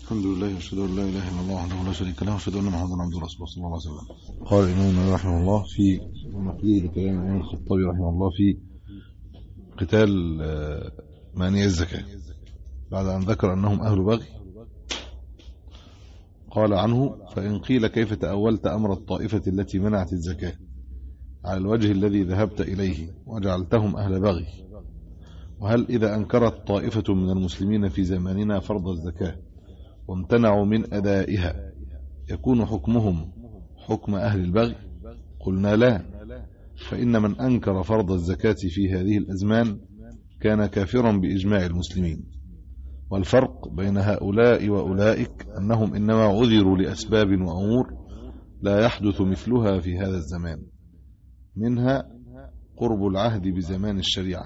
الحمد لله واشهد ان لا اله الا الله وحده لا شريك له واشهد ان محمدا عبده ورسوله صلى الله عليه وسلم. قال الامام النووي رحمه الله في نقله لكلام الامام الخطابي رحمه الله في قتال آه، مانع الزكاه. بعد ان ذكر انهم اهل بغي قال عنه فان قيل كيف تاولت امر الطائفه التي منعت الزكاه على الوجه الذي ذهبت اليه وجعلتهم اهل بغي وهل اذا انكرت طائفه من المسلمين في زماننا فرض الزكاه وامتنعوا من أدائها يكون حكمهم حكم أهل البغي قلنا لا فإن من أنكر فرض الزكاة في هذه الأزمان كان كافرا بإجماع المسلمين والفرق بين هؤلاء وأولئك أنهم إنما عذروا لأسباب وأمور لا يحدث مثلها في هذا الزمان منها قرب العهد بزمان الشريعة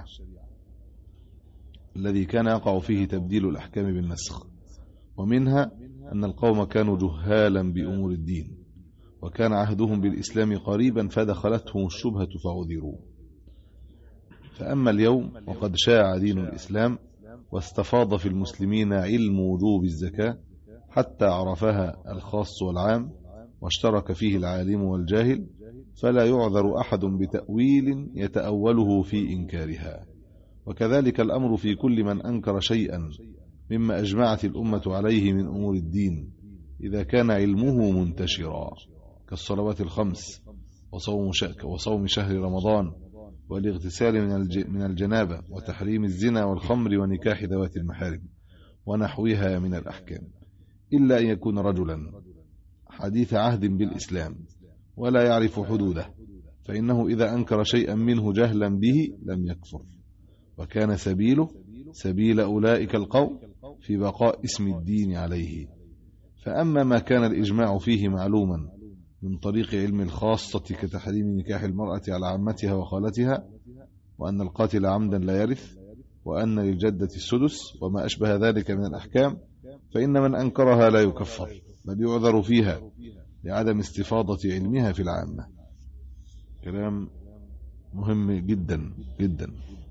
الذي كان يقع فيه تبديل الأحكام بالنسخ ومنها أن القوم كانوا جهالا بأمور الدين وكان عهدهم بالإسلام قريبا فدخلتهم الشبهة فعذروا فأما اليوم وقد شاع دين الإسلام واستفاض في المسلمين علم وجوب الزكاة حتى عرفها الخاص والعام واشترك فيه العالم والجاهل فلا يعذر أحد بتأويل يتأوله في إنكارها وكذلك الأمر في كل من أنكر شيئا مما أجمعت الأمة عليه من أمور الدين إذا كان علمه منتشرا كالصلوات الخمس وصوم, وصوم شهر رمضان والاغتسال من من الجنابة وتحريم الزنا والخمر ونكاح ذوات المحارم ونحوها من الأحكام إلا أن يكون رجلا حديث عهد بالإسلام ولا يعرف حدوده فإنه إذا أنكر شيئا منه جهلا به لم يكفر وكان سبيله سبيل أولئك القوم في بقاء اسم الدين عليه فأما ما كان الإجماع فيه معلوما من طريق علم الخاصة كتحريم نكاح المرأة على عمتها وخالتها وأن القاتل عمدا لا يرث وأن للجدة السدس وما أشبه ذلك من الأحكام فإن من أنكرها لا يكفر بل يعذر فيها لعدم استفاضة علمها في العامة كلام مهم جدا جدا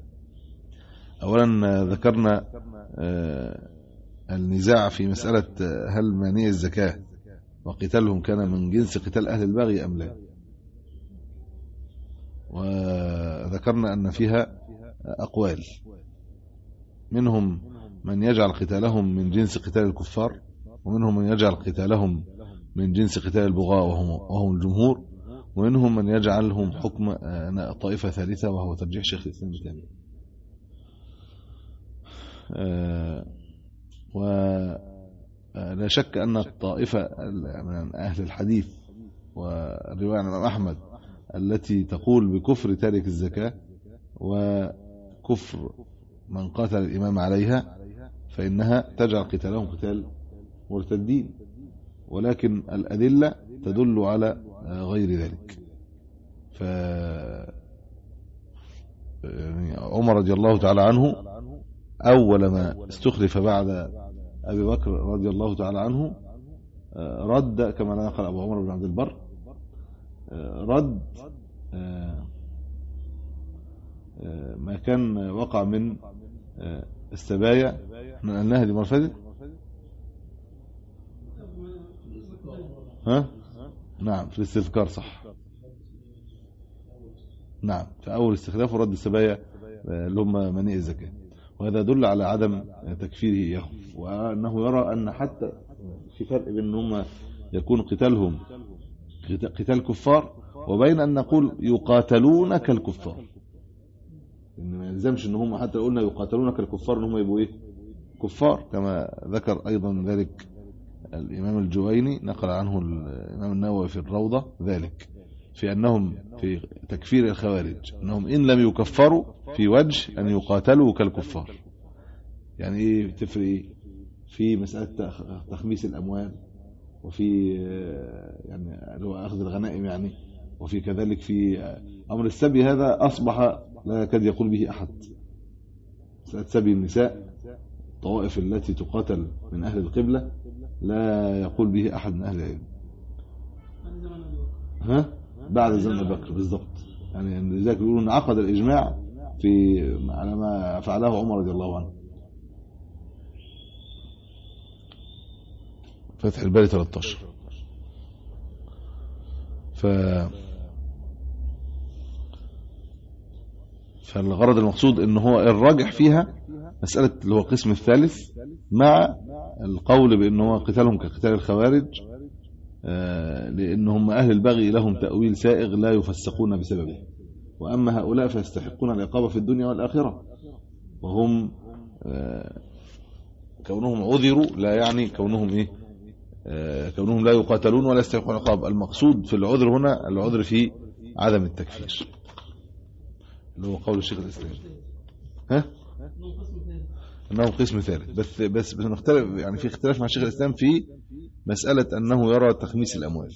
أولا ذكرنا النزاع في مسألة هل مانع الزكاة وقتالهم كان من جنس قتال أهل البغي أم لا وذكرنا أن فيها أقوال منهم من يجعل قتالهم من جنس قتال الكفار ومنهم من يجعل قتالهم من جنس قتال البغاء وهم, وهم الجمهور ومنهم من يجعلهم حكم طائفة ثالثة وهو ترجيح شيخ الإسلام الثاني ولا شك أن الطائفة من أهل الحديث والرواية عن الإمام أحمد التي تقول بكفر تارك الزكاة وكفر من قاتل الإمام عليها فإنها تجعل قتالهم قتال مرتدين ولكن الأدلة تدل على غير ذلك ف عمر رضي الله تعالى عنه أول ما استخلف بعد أبي بكر رضي الله تعالى عنه رد كما نقل أبو عمر بن عبد البر رد ما كان وقع من السبايا احنا قلناها دي مرة فاتت ها نعم في الاستذكار صح نعم في أول استخلاف ورد السبايا اللي هم منيء الزكاه وهذا يدل على عدم تكفيره إياهم وأنه يرى أن حتى في فرق بين أنهم يكون قتالهم قتال كفار وبين أن نقول يقاتلون كالكفار إن ما يلزمش أن هم حتى قلنا يقاتلون كالكفار أن هم يبقوا إيه كفار كما ذكر أيضا ذلك الإمام الجويني نقل عنه الإمام النووي في الروضة ذلك في أنهم في تكفير الخوارج أنهم إن لم يكفروا في وجه أن يقاتلوا كالكفار يعني إيه تفرق إيه في مسألة تخميس الأموال وفي يعني اللي هو أخذ الغنائم يعني وفي كذلك في أمر السبي هذا أصبح لا يكاد يقول به أحد مسألة سبي النساء الطوائف التي تقاتل من أهل القبلة لا يقول به أحد من أهل العلم ها بعد زمن بكر بالضبط يعني لذلك بيقولوا ان عقد الاجماع في على ما فعله عمر رضي الله عنه فتح الباري 13 ف فالغرض المقصود ان هو الراجح فيها مسألة اللي هو القسم الثالث مع القول بان هو قتالهم كقتال الخوارج آه، لان هم اهل البغي لهم تأويل سائغ لا يفسقون بسببه واما هؤلاء فيستحقون العقاب في الدنيا والاخرة وهم آه، كونهم عذروا لا يعني كونهم ايه آه، كونهم لا يقاتلون ولا يستحقون العقاب المقصود في العذر هنا العذر في عدم التكفير اللي هو قول الشيخ الاسلام ها انه قسم ثالث بس بس بس نختلف يعني في اختلاف مع الشيخ الاسلام في مساله انه يرى تخميس الاموال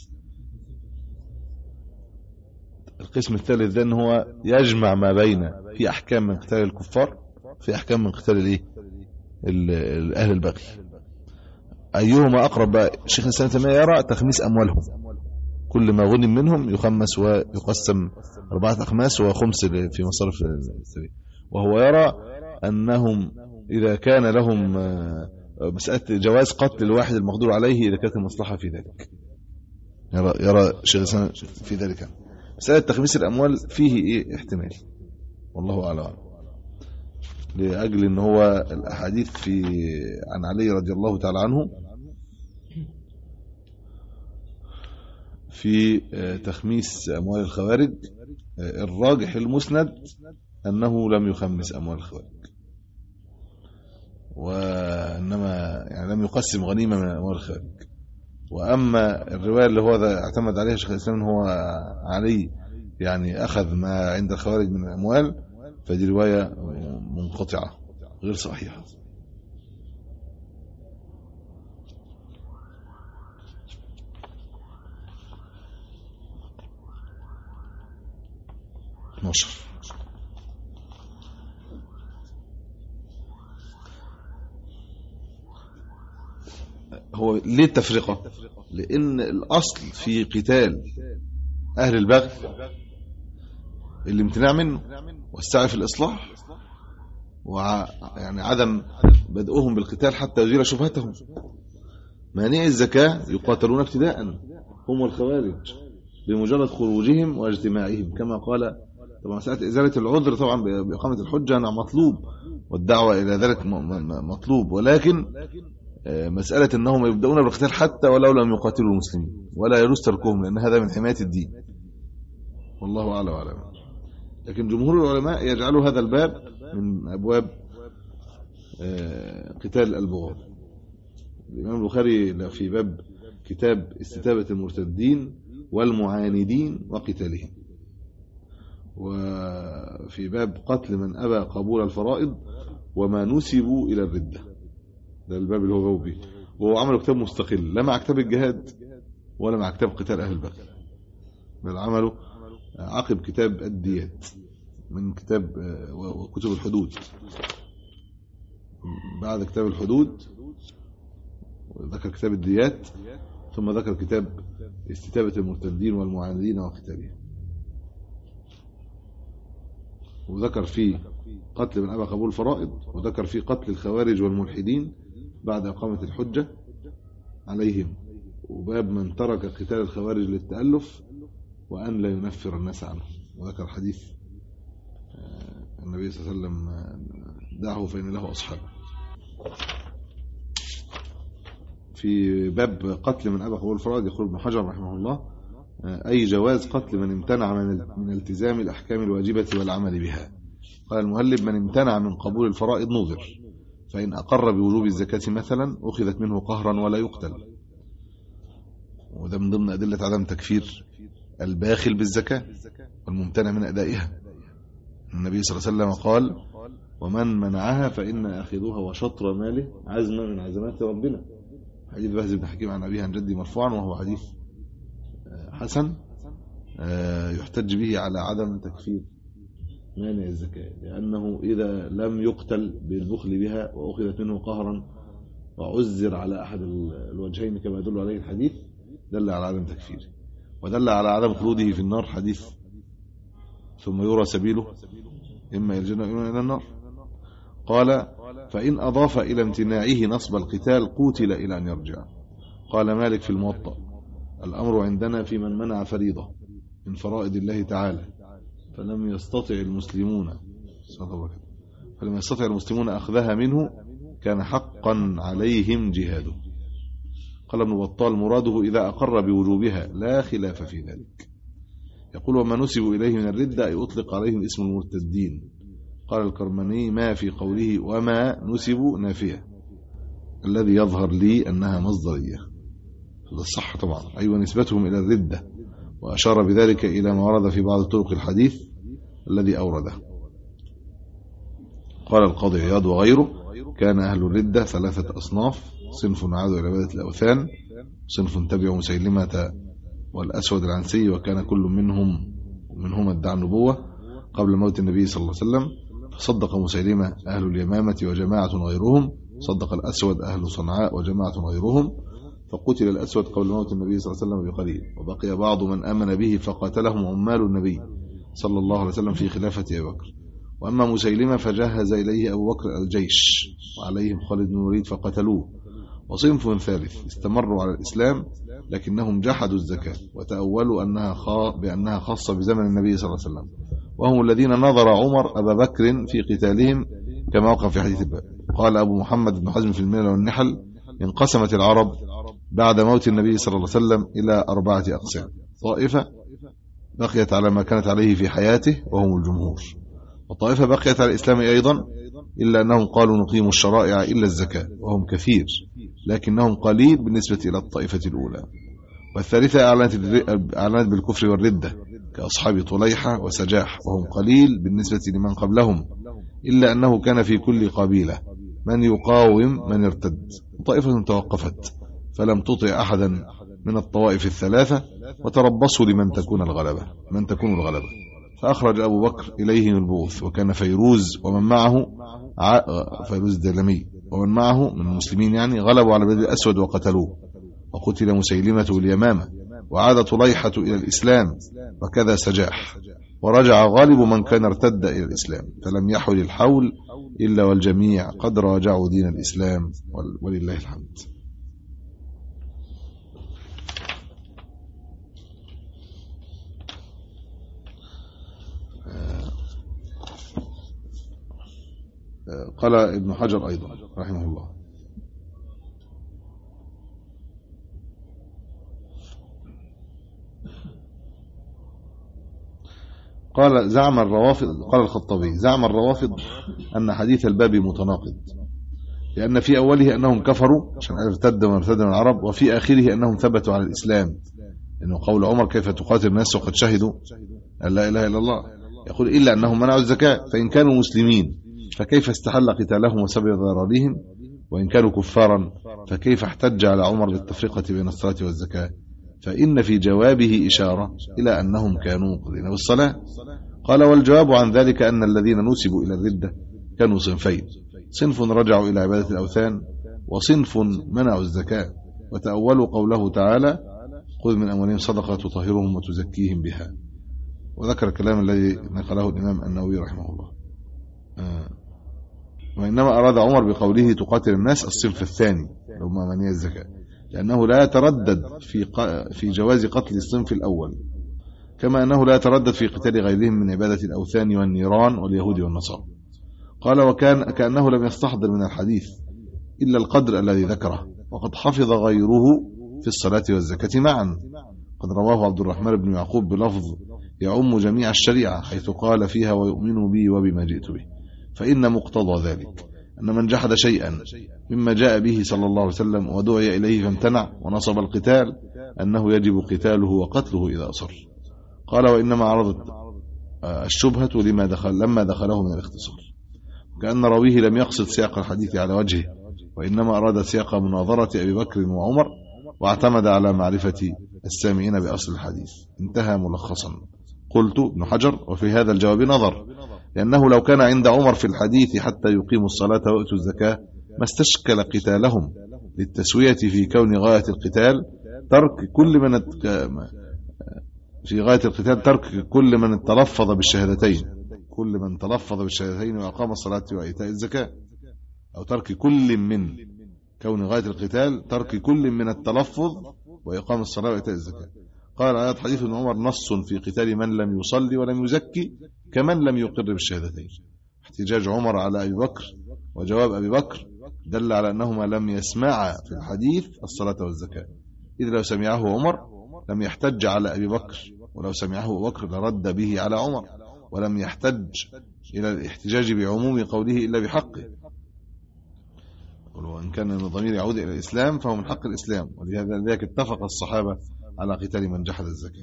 القسم الثالث ده ان هو يجمع ما بين في احكام من قتال الكفار في احكام من قتال الايه ال- ال- اهل البغي ايهما اقرب بقى الشيخ الاسلام تيميه يرى تخميس اموالهم كل ما غنم منهم يخمس ويقسم أربعة أخماس وخمس في مصارف السبيل وهو يرى أنهم إذا كان لهم آه، مسألة جواز قتل الواحد المقدور عليه إذا كانت المصلحة في ذلك يرى, يرى شيخ الإسلام في ذلك مسألة تخميس الأموال فيه إيه احتمال والله أعلم لأجل أن هو الأحاديث في عن علي رضي الله تعالى عنه في آه، تخميس أموال الخوارج آه، الراجح المسند أنه لم يخمس أموال الخوارج وإنما يعني لم يقسم غنيمة من أموال الخوارج وأما الرواية اللي هو ذا اعتمد عليها شيخ الإسلام هو علي يعني أخذ ما عند الخوارج من الأموال فدي رواية منقطعة غير صحيحة نشر هو ليه التفرقة لأن الأصل في قتال أهل البغي الامتناع منه والسعي في الإصلاح وع يعني عدم بدءهم بالقتال حتى يزيل شبهتهم مانع الزكاة يقاتلون ابتداء هم والخوارج بمجرد خروجهم واجتماعهم كما قال طبعا مسألة إزالة العذر طبعا بإقامة الحجة أنا مطلوب والدعوة إلى ذلك م- م- مطلوب ولكن آه، مسألة أنهم يبدأون بالقتال حتى ولو لم يقاتلوا المسلمين ولا يجوز تركهم لأن هذا من حماية الدين والله أعلم وأعلم لكن جمهور العلماء يجعلوا هذا الباب من أبواب آه، قتال البغاة الإمام البخاري في باب كتاب استتابة المرتدين والمعاندين وقتالهم وفي باب قتل من أبى قبول الفرائض وما نسبوا إلى الردة ده الباب اللي هو جاوب بيه وهو عمل كتاب مستقل لا مع كتاب الجهاد ولا مع كتاب قتال أهل البغي بل عمله عقب كتاب الديات من كتاب آه، وكتب الحدود بعد كتاب الحدود ذكر كتاب الديات ثم ذكر كتاب استتابة المرتدين والمعاندين وقتالهم وذكر فيه قتل من أبى قبول الفرائض وذكر فيه قتل الخوارج والملحدين بعد إقامة الحجة عليهم وباب من ترك قتال الخوارج للتألف وأن لا ينفر الناس عنه وذكر حديث آه، النبي صلى الله عليه وسلم آه، دعه فإن له أصحاب في باب قتل من أبى قبول الفرائض يقول ابن حجر رحمه الله آه، أي جواز قتل من امتنع من من التزام الأحكام الواجبة والعمل بها قال المهلب من امتنع من قبول الفرائض نظر فإن أقر بوجوب الزكاة مثلا أخذت منه قهرا ولا يقتل وده من ضمن أدلة عدم تكفير الباخل بالزكاة والممتنع من أدائها النبي صلى الله عليه وسلم قال ومن منعها فإن أخذوها وشطر ماله عزمة من عزمات ربنا حديث بهز بن حكيم عن أبيه عن جدي مرفوعا وهو حديث آه، حسن آه، يحتج به على عدم تكفير مانع الزكاة لأنه إذا لم يقتل بالبخل بها وأخذت منه قهرا وعزر على أحد ال- الوجهين كما يدل عليه الحديث دل على عدم تكفيره ودل على عدم خلوده في النار حديث ثم يرى سبيله إما إلى الجنة وإما إلى النار قال فإن أضاف إلى امتناعه نصب القتال قوتل إلى أن يرجع قال مالك في الموطأ الأمر عندنا في من منع فريضة من فرائض الله تعالى فلم يستطع المسلمون فلم يستطع المسلمون أخذها منه كان حقا عليهم جهاده قال ابن بطال مراده إذا أقر بوجوبها لا خلاف في ذلك يقول وما نسبوا إليه من الردة أي أطلق عليهم اسم المرتدين قال الكرماني ما في قوله وما نسبوا نافية الذي يظهر لي أنها مصدرية هذا الصح طبعا أي أيوة ونسبتهم إلى الردة وأشار بذلك إلى ما ورد في بعض طرق الحديث الذي أورده قال القاضي عياض وغيره كان أهل الردة ثلاثة أصناف صنف عادوا إلى عبادة الأوثان صنف تبع مسيلمة والأسود العنسي وكان كل منهم منهما ادعى النبوة قبل موت النبي صلى الله عليه وسلم فصدق مسيلمة أهل اليمامة وجماعة غيرهم صدق الأسود أهل صنعاء وجماعة غيرهم فقتل الأسود قبل موت النبي صلى الله عليه وسلم بقليل وبقي بعض من آمن به فقاتلهم عمال النبي صلى الله عليه وسلم في خلافة أبي بكر وأما مسيلمة فجهز إليه أبو بكر الجيش وعليهم خالد بن الوليد فقتلوه وصنف ثالث استمروا على الإسلام لكنهم جحدوا الزكاة وتأولوا أنها بأنها خاصة بزمن النبي صلى الله عليه وسلم وهم الذين نظر عمر أبا بكر في قتالهم كما وقع في حديث الباب قال أبو محمد بن حزم في الملل والنحل انقسمت العرب بعد موت النبي صلى الله عليه وسلم إلى أربعة أقسام طائفة بقيت على ما كانت عليه في حياته وهم الجمهور وطائفة بقيت على الإسلام أيضا إلا أنهم قالوا نقيم الشرائع إلا الزكاة وهم كثير لكنهم قليل بالنسبة إلى الطائفة الأولى والثالثة أعلنت بالكفر والردة كأصحاب طليحة وسجاح وهم قليل بالنسبة لمن قبلهم إلا أنه كان في كل قبيلة من يقاوم من ارتد طائفة توقفت فلم تطع أحدا من الطوائف الثلاثة وتربصوا لمن تكون الغلبة من تكون الغلبة فأخرج أبو بكر إليهم البوث وكان فيروز ومن معه فيروز الدلمي ومن معه من المسلمين يعني غلبوا على بدر الأسود وقتلوه وقتل مسيلمة اليمامة وعاد طليحة إلى الإسلام وكذا سجاح ورجع غالب من كان ارتد إلى الإسلام فلم يحل الحول إلا والجميع قد راجعوا دين الإسلام ولله الحمد قال ابن حجر أيضا رحمه الله قال زعم الروافض قال الخطابي زعم الروافض أن حديث الباب متناقض لأن في أوله أنهم كفروا عشان ارتد وارتد من العرب وفي آخره أنهم ثبتوا على الإسلام لأنه قول عمر كيف تقاتل الناس وقد شهدوا أن لا إله إلا الله يقول إلا أنهم منعوا الزكاة فإن كانوا مسلمين فكيف استحل قتالهم وسبب ضررهم وإن كانوا كفارا فكيف احتج على عمر بالتفرقة بين الصلاة والزكاة فإن في جوابه إشارة إلى أنهم كانوا قضين بالصلاة قال والجواب عن ذلك أن الذين نسبوا إلى الردة كانوا صنفين صنف رجعوا إلى عبادة الأوثان وصنف منعوا الزكاة وتأولوا قوله تعالى خذ من أموالهم صدقة تطهرهم وتزكيهم بها وذكر الكلام الذي نقله الإمام النووي رحمه الله آه. وإنما أراد عمر بقوله تقاتل الناس الصنف الثاني لو ما منية الزكاة لأنه لا يتردد في في جواز قتل الصنف الأول كما أنه لا يتردد في قتال غيرهم من عبادة الأوثان والنيران واليهود والنصارى قال وكان كأنه لم يستحضر من الحديث إلا القدر الذي ذكره وقد حفظ غيره في الصلاة والزكاة معا قد رواه عبد الرحمن بن يعقوب بلفظ يعم جميع الشريعة حيث قال فيها ويؤمن بي وبما جئت به فإن مقتضى ذلك أن من جحد شيئا مما جاء به صلى الله عليه وسلم ودعي إليه فامتنع ونصب القتال أنه يجب قتاله وقتله إذا أصر قال وإنما عرضت الشبهة لما دخل لما دخله من الاختصار كأن راويه لم يقصد سياق الحديث على وجهه وإنما أراد سياق مناظرة أبي بكر وعمر واعتمد على معرفة السامعين بأصل الحديث انتهى ملخصا قلت ابن حجر وفي هذا الجواب نظر لأنه لو كان عند عمر في الحديث حتى يقيموا الصلاة ويؤتوا الزكاة ما استشكل قتالهم للتسوية في كون غاية القتال ترك كل من في غاية القتال ترك كل من تلفظ بالشهادتين كل من تلفظ بالشهادتين وأقام الصلاة وإيتاء الزكاة أو ترك كل من كون غاية القتال ترك كل من التلفظ وإقام الصلاة وإيتاء الزكاة قال آيات حديث ابن عمر نص في قتال من لم يصلي ولم يزكي كمن لم يقر بالشهادتين احتجاج عمر على أبي بكر وجواب أبي بكر دل على أنهما لم يسمعا في الحديث الصلاة والزكاة إذ لو سمعه عمر لم يحتج على أبي بكر ولو سمعه أبو بكر لرد به على عمر ولم يحتج إلى الاحتجاج بعموم قوله إلا بحقه وإن كان الضمير يعود إلى الإسلام فهو من حق الإسلام ولهذا ذلك اتفق الصحابة على قتال من جحد الزكاة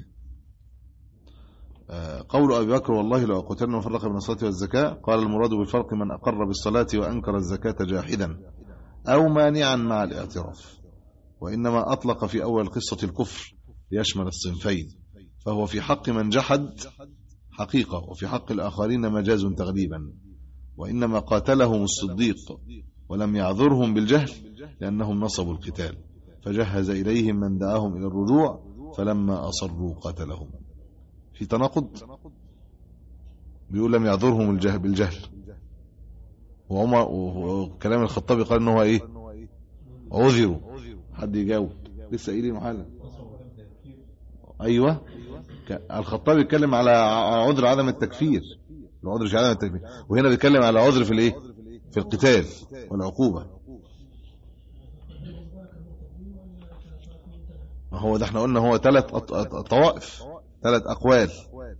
آه، قول أبي بكر والله لو قتلنا وفرق بين الصلاة والزكاة قال المراد بالفرق من أقر بالصلاة وأنكر الزكاة جاحدا أو مانعا مع الاعتراف وإنما أطلق في أول قصة الكفر ليشمل الصنفين فهو في حق من جحد حقيقة وفي حق الآخرين مجاز تغليبا وإنما قاتلهم الصديق ولم يعذرهم بالجهل لأنهم نصبوا القتال فجهز إليهم من دعاهم إلى الرجوع فلما أصروا قتلهم في تناقض بيقول لم يعذرهم الجهل بالجهل وعمر وكلام الخطابي قال ان هو ايه عذروا حد يجاوب لسه قايلين محل ايوه الخطابي بيتكلم على عذر عدم التكفير العذر في عدم التكفير وهنا بيتكلم على عذر في الايه في القتال والعقوبه ما هو ده احنا قلنا هو ثلاث طوائف ثلاث اقوال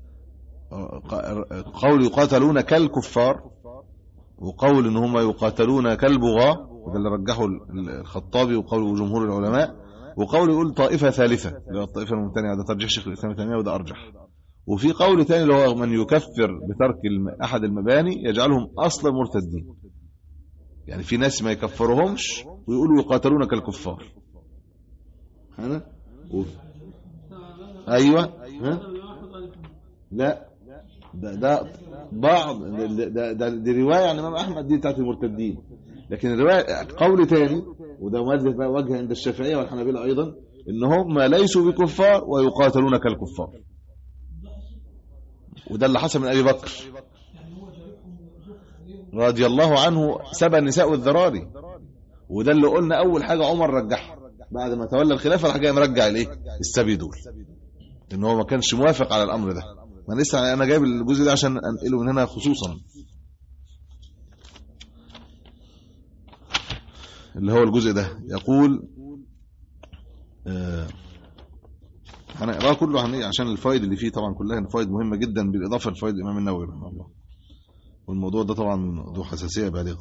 قول يقاتلون كالكفار وقول ان هم يقاتلون كالبغاة وده اللي رجحه الخطابي وقول جمهور العلماء وقول يقول طائفة ثالثة اللي هو الطائفة الممتنعة ده ترجيح شيخ الإسلام تيمية وده أرجح وفي قول ثاني اللي هو من يكفر بترك أحد المباني يجعلهم أصلا مرتدين يعني في ناس ما يكفرهمش ويقولوا يقاتلون كالكفار هنا و... ايوه ها؟ لا ده ده بعض ده, ده دي روايه عن الامام احمد دي بتاعت المرتدين لكن الروايه قول ثاني وده وجه وجه عند الشافعيه والحنابلة ايضا ان هم ليسوا بكفار ويقاتلون كالكفار وده اللي حصل من ابي بكر رضي الله عنه سبى النساء والذراري وده اللي قلنا اول حاجه عمر رجعها بعد ما تولى الخلافه راح جاي مرجع الايه السبي دول ان هو ما كانش موافق على الامر ده ما لسه انا جايب الجزء ده عشان انقله من هنا خصوصا اللي هو الجزء ده يقول آه هنقراه كله عشان الفوائد اللي فيه طبعا كلها فوائد مهمه جدا بالاضافه لفوائد الامام النووي رحمه الله والموضوع ده طبعا ذو حساسيه بالغه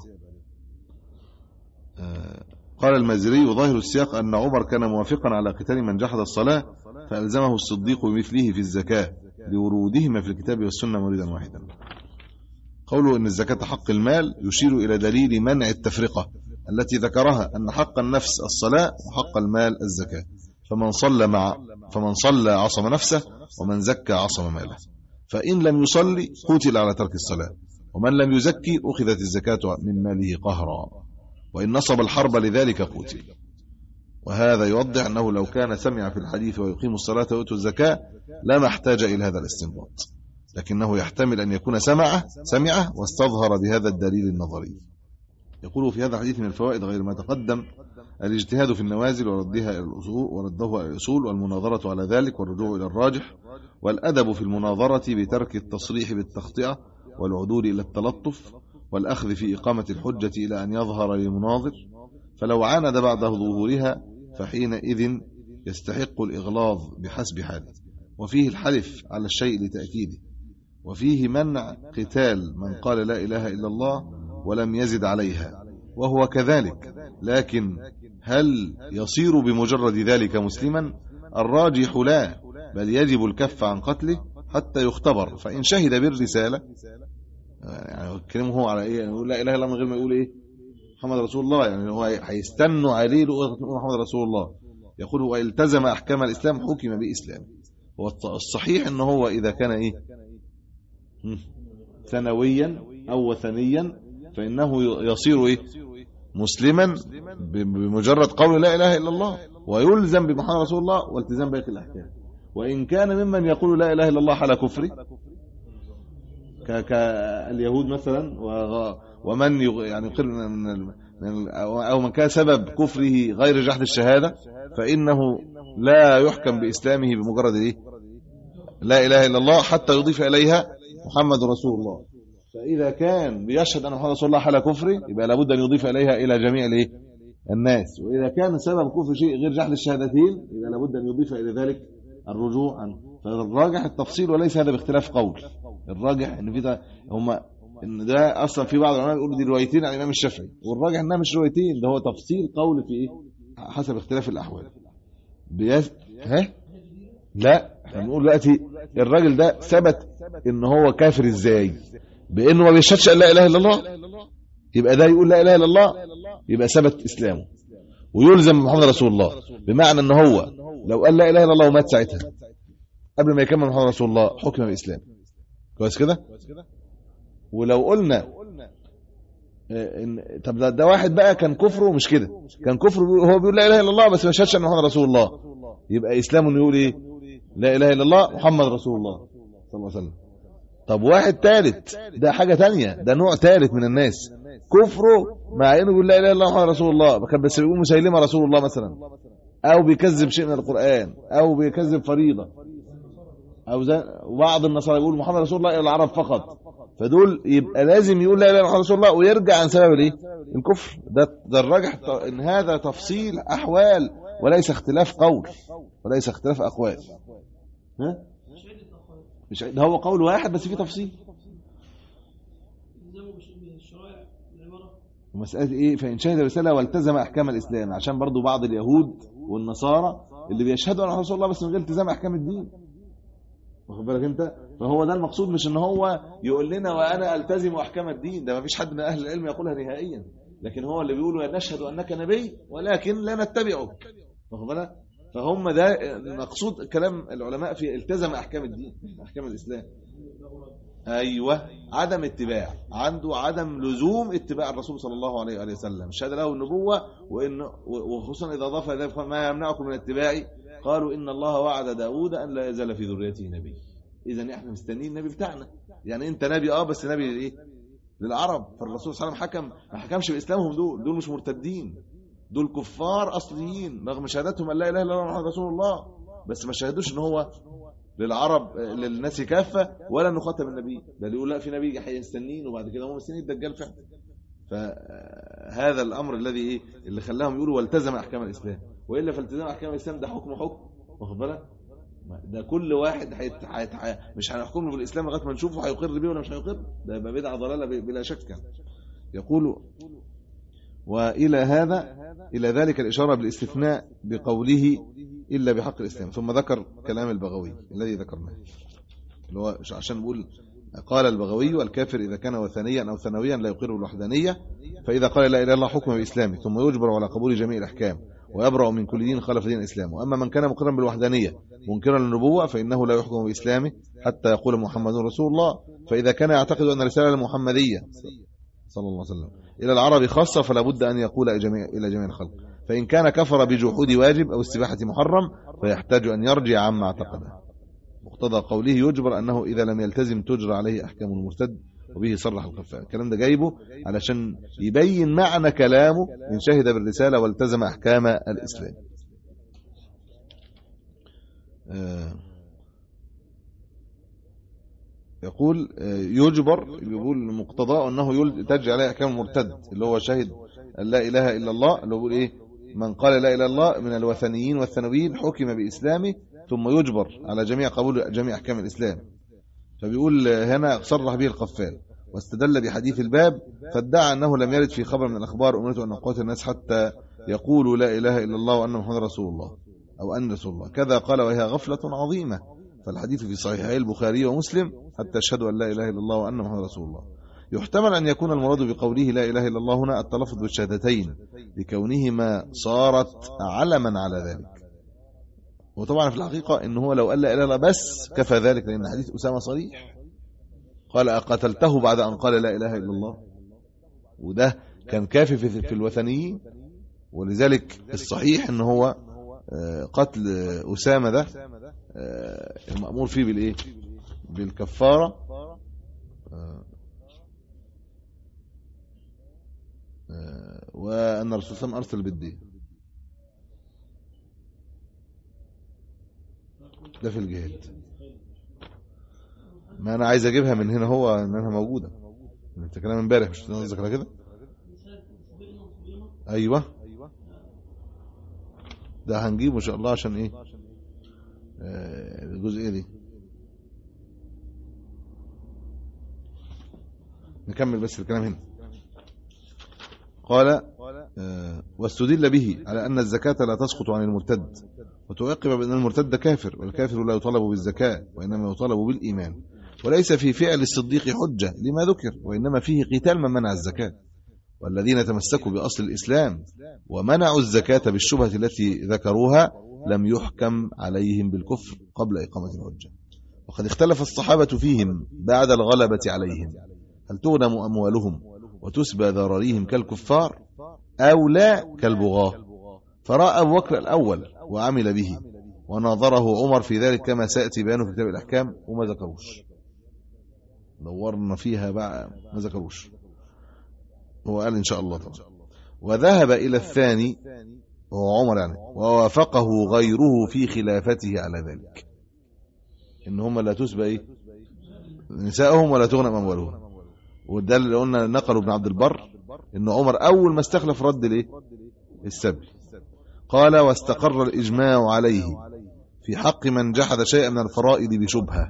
آه قال المازري وظاهر السياق أن عمر كان موافقا على قتال من جحد الصلاة فألزمه الصديق بمثله في الزكاة لورودهما في الكتاب والسنة مريدا واحدا قوله أن الزكاة حق المال يشير إلى دليل منع التفرقة التي ذكرها أن حق النفس الصلاة وحق المال الزكاة فمن صلى مع فمن صلى عصم نفسه ومن زكى عصم ماله فإن لم يصلي قتل على ترك الصلاة ومن لم يزكي أخذت الزكاة من ماله قهرا وإن نصب الحرب لذلك قتل وهذا يوضح أنه لو كان سمع في الحديث ويقيم الصلاة ويؤتي الزكاة لما احتاج إلى هذا الاستنباط لكنه يحتمل أن يكون سمعه سمعه واستظهر بهذا الدليل النظري يقول في هذا الحديث من الفوائد غير ما تقدم الاجتهاد في النوازل وردها إلى الأصول ورده إلى الأصول والمناظرة على ذلك والرجوع إلى الراجح والأدب في المناظرة بترك التصريح بالتخطئة والعدول إلى التلطف والأخذ في إقامة الحجة إلى أن يظهر للمناظر فلو عاند بعد ظهورها فحينئذ يستحق الإغلاظ بحسب حاله وفيه الحلف على الشيء لتأكيده وفيه منع قتال من قال لا إله إلا الله ولم يزد عليها وهو كذلك لكن هل يصير بمجرد ذلك مسلما الراجح لا بل يجب الكف عن قتله حتى يختبر فإن شهد بالرسالة يعني كلمه هو على ايه يعني يقول لا اله الا الله من غير ما يقول ايه محمد رسول الله يعني هو هيستنوا عليه محمد رسول الله يقول والتزم احكام الاسلام حكم باسلام هو الصحيح ان هو اذا كان ايه ثانويا او وثنيا فانه يصير ايه مسلما بمجرد قول لا اله الا الله ويلزم بمحمد رسول الله والتزام باقي الاحكام وان كان ممن يقول لا اله الا الله على كفره كاليهود مثلا ومن يعني يقر من أو من كان سبب كفره غير جحد الشهادة فإنه لا يحكم بإسلامه بمجرد إيه لا إله إلا الله حتى يضيف إليها محمد رسول الله فإذا كان بيشهد أن محمد رسول الله حال كفره يبقى لابد أن يضيف إليها إلى جميع الإيه الناس وإذا كان سبب كفر شيء غير جحد الشهادتين يبقى لابد أن يضيف إلى ذلك الرجوع عنه فالراجح التفصيل وليس هذا باختلاف قول الراجح ان في هم ان ده اصلا في بعض العلماء يقولوا دي روايتين عن الامام الشافعي والراجح انها مش روايتين ده هو تفصيل قول في ايه حسب اختلاف الاحوال بيس... ها لا احنا بنقول دلوقتي الراجل ده ثبت ان هو كافر ازاي بانه ما بيشهدش ان لا اله الا الله يبقى ده يقول لا اله الا الله يبقى ثبت اسلامه ويلزم محمد رسول الله بمعنى ان هو لو قال لا اله الا الله ومات ساعتها قبل ما يكمل محمد رسول الله حكم بالاسلام كويس كده ولو قلنا إن طب ده, ده واحد بقى كان كفره مش كده كان كفره هو بيقول لا اله الا الله بس ما شهدش ان محمد رسول الله يبقى اسلامه انه يقول ايه لا اله الا الله محمد رسول الله صلى الله عليه وسلم طب واحد ثالث ده حاجه تانية ده نوع ثالث من الناس كفره مع انه بيقول لا اله الا الله محمد رسول الله كان بس بيقول مسيلمه رسول الله مثلا او بيكذب شيء من القران او بيكذب فريضه او زي بعض النصارى يقول محمد رسول الله الى العرب فقط فدول يبقى لازم يقول لا اله الا الله رسول الله ويرجع عن سبب الايه الكفر ده ده الراجح ان هذا تفصيل احوال وليس اختلاف قول وليس اختلاف اقوال ها مش ده هو قول واحد بس فيه تفصيل مسألة ايه فإن شهد رسالة والتزم أحكام الإسلام عشان برضو بعض اليهود والنصارى اللي بيشهدوا أن رسول الله بس من غير التزام أحكام الدين واخد بالك انت فهو ده المقصود مش ان هو يقول لنا وانا التزم احكام الدين ده ما فيش حد من اهل العلم يقولها نهائيا لكن هو اللي بيقول نشهد انك نبي ولكن لا نتبعك واخد بالك فهم ده المقصود كلام العلماء في التزم احكام الدين احكام الاسلام ايوه عدم اتباع عنده عدم لزوم اتباع الرسول صلى الله عليه وآله وسلم شهد له النبوه وان وخصوصا اذا ضاف ذلك ما يمنعكم من اتباعي قالوا إن الله وعد داود أن لا يزال في ذريته نبي إذا إحنا مستنيين النبي بتاعنا يعني أنت نبي آه بس نبي لإيه للعرب فالرسول صلى الله عليه وسلم حكم ما حكمش بإسلامهم دول دول مش مرتدين دول كفار أصليين رغم شهادتهم أن لا إله إلا الله محمد رسول الله بس ما شهدوش إن هو للعرب للناس كافة ولا إنه خاتم النبي بل يقول لا في نبي هيستنين وبعد كده هم مستنيين الدجال فعلا فهذا الأمر الذي إيه اللي خلاهم يقولوا والتزم أحكام الإسلام والا فالتزام احكام الاسلام ده حكم حكم واخد بالك ده كل واحد حيت... حيت... حيت... مش هنحكم له بالاسلام لغايه ما نشوفه هيقر بيه ولا مش هيقر ده يبقى بدعه ضلاله بلا شك يعني. يقول والى هذا الى ذلك الاشاره بالاستثناء بقوله الا بحق الاسلام ثم ذكر كلام البغوي الذي ذكرناه اللي هو عشان نقول قال البغوي الكافر إذا كان وثنيا أو ثانويا لا يقر بالوحدانية فإذا قال لا إله إلا الله حكم بإسلامه ثم يجبر على قبول جميع الأحكام ويبرأ من كل دين خالف دين الإسلام وأما من كان مقرا بالوحدانية منكرا للنبوة فإنه لا يحكم بإسلامه حتى يقول محمد رسول الله فإذا كان يعتقد أن الرسالة المحمدية صلى الله عليه وسلم إلى العرب خاصة فلا بد أن يقول إلى جميع, إلى جميع الخلق فإن كان كفر بجحود واجب أو استباحة محرم فيحتاج أن يرجع عما اعتقده مقتضى قوله يجبر أنه إذا لم يلتزم تجرى عليه أحكام المرتد وبه صرح الخفاء الكلام ده جايبه علشان يبين معنى كلامه من شهد بالرسالة والتزم أحكام الإسلام يقول يجبر يقول مقتضاه أنه تجري عليه أحكام المرتد اللي هو شهد أن لا إله إلا الله اللي هو يقول إيه من قال لا إله إلا الله من الوثنيين والثنويين حكم بإسلامه ثم يجبر على جميع قبول جميع أحكام الإسلام فبيقول هنا صرح به القفال واستدل بحديث الباب فادعى أنه لم يرد في خبر من الأخبار أمرت أن أقوات الناس حتى يقولوا لا إله إلا الله وأن محمد رسول الله أو أن رسول الله كذا قال وهي غفلة عظيمة فالحديث في صحيحي البخاري ومسلم حتى أشهدوا أن لا إله إلا الله وأن محمد رسول الله يحتمل أن يكون المراد بقوله لا إله إلا الله هنا التلفظ بالشهادتين لكونهما صارت علما على ذلك وطبعا في الحقيقة ان هو لو قال لا اله الا بس كفى ذلك لان حديث أسامة صريح قال أقتلته بعد أن قال لا إله إلا الله وده كان كافي في الوثنيين ولذلك الصحيح ان هو قتل أسامة ده المأمور فيه بالإيه بالكفارة وأن الرسول صلى الله عليه وسلم أرسل بالدين ده في الجهاد ما أنا عايز أجيبها من هنا هو إنها موجودة أنت كلام امبارح مش قصدك على كده أيوه ده هنجيبه إن شاء الله عشان إيه آه، الجزئية دي نكمل بس الكلام هنا قال آه، واستدل به على أن الزكاة لا تسقط عن المرتد وتعقب بأن المرتد كافر والكافر لا يطالب بالزكاة وإنما يطالب بالإيمان وليس في فعل الصديق حجة لما ذكر وإنما فيه قتال من منع الزكاة والذين تمسكوا بأصل الإسلام ومنعوا الزكاة بالشبهة التي ذكروها لم يحكم عليهم بالكفر قبل إقامة الحجة وقد اختلف الصحابة فيهم بعد الغلبة عليهم هل تغنم أموالهم وتسبى ذراريهم كالكفار أو لا كالبغاة فرأى أبو بكر الأول وعمل به وناظره عمر في ذلك كما سيأتي بيانه في كتاب الأحكام وما ذكروش دورنا فيها بقى ما ذكروش هو قال إن شاء الله طبعا وذهب إلى الثاني وهو عمر يعني ووافقه غيره في خلافته على ذلك إن هم لا تسبى إيه نسائهم ولا تغنم أموالهم وده اللي قلنا نقلوا ابن عبد البر ان عمر اول ما استخلف رد الايه السبي قال واستقر الاجماع عليه في حق من جحد شيئا من الفرائض بشبهه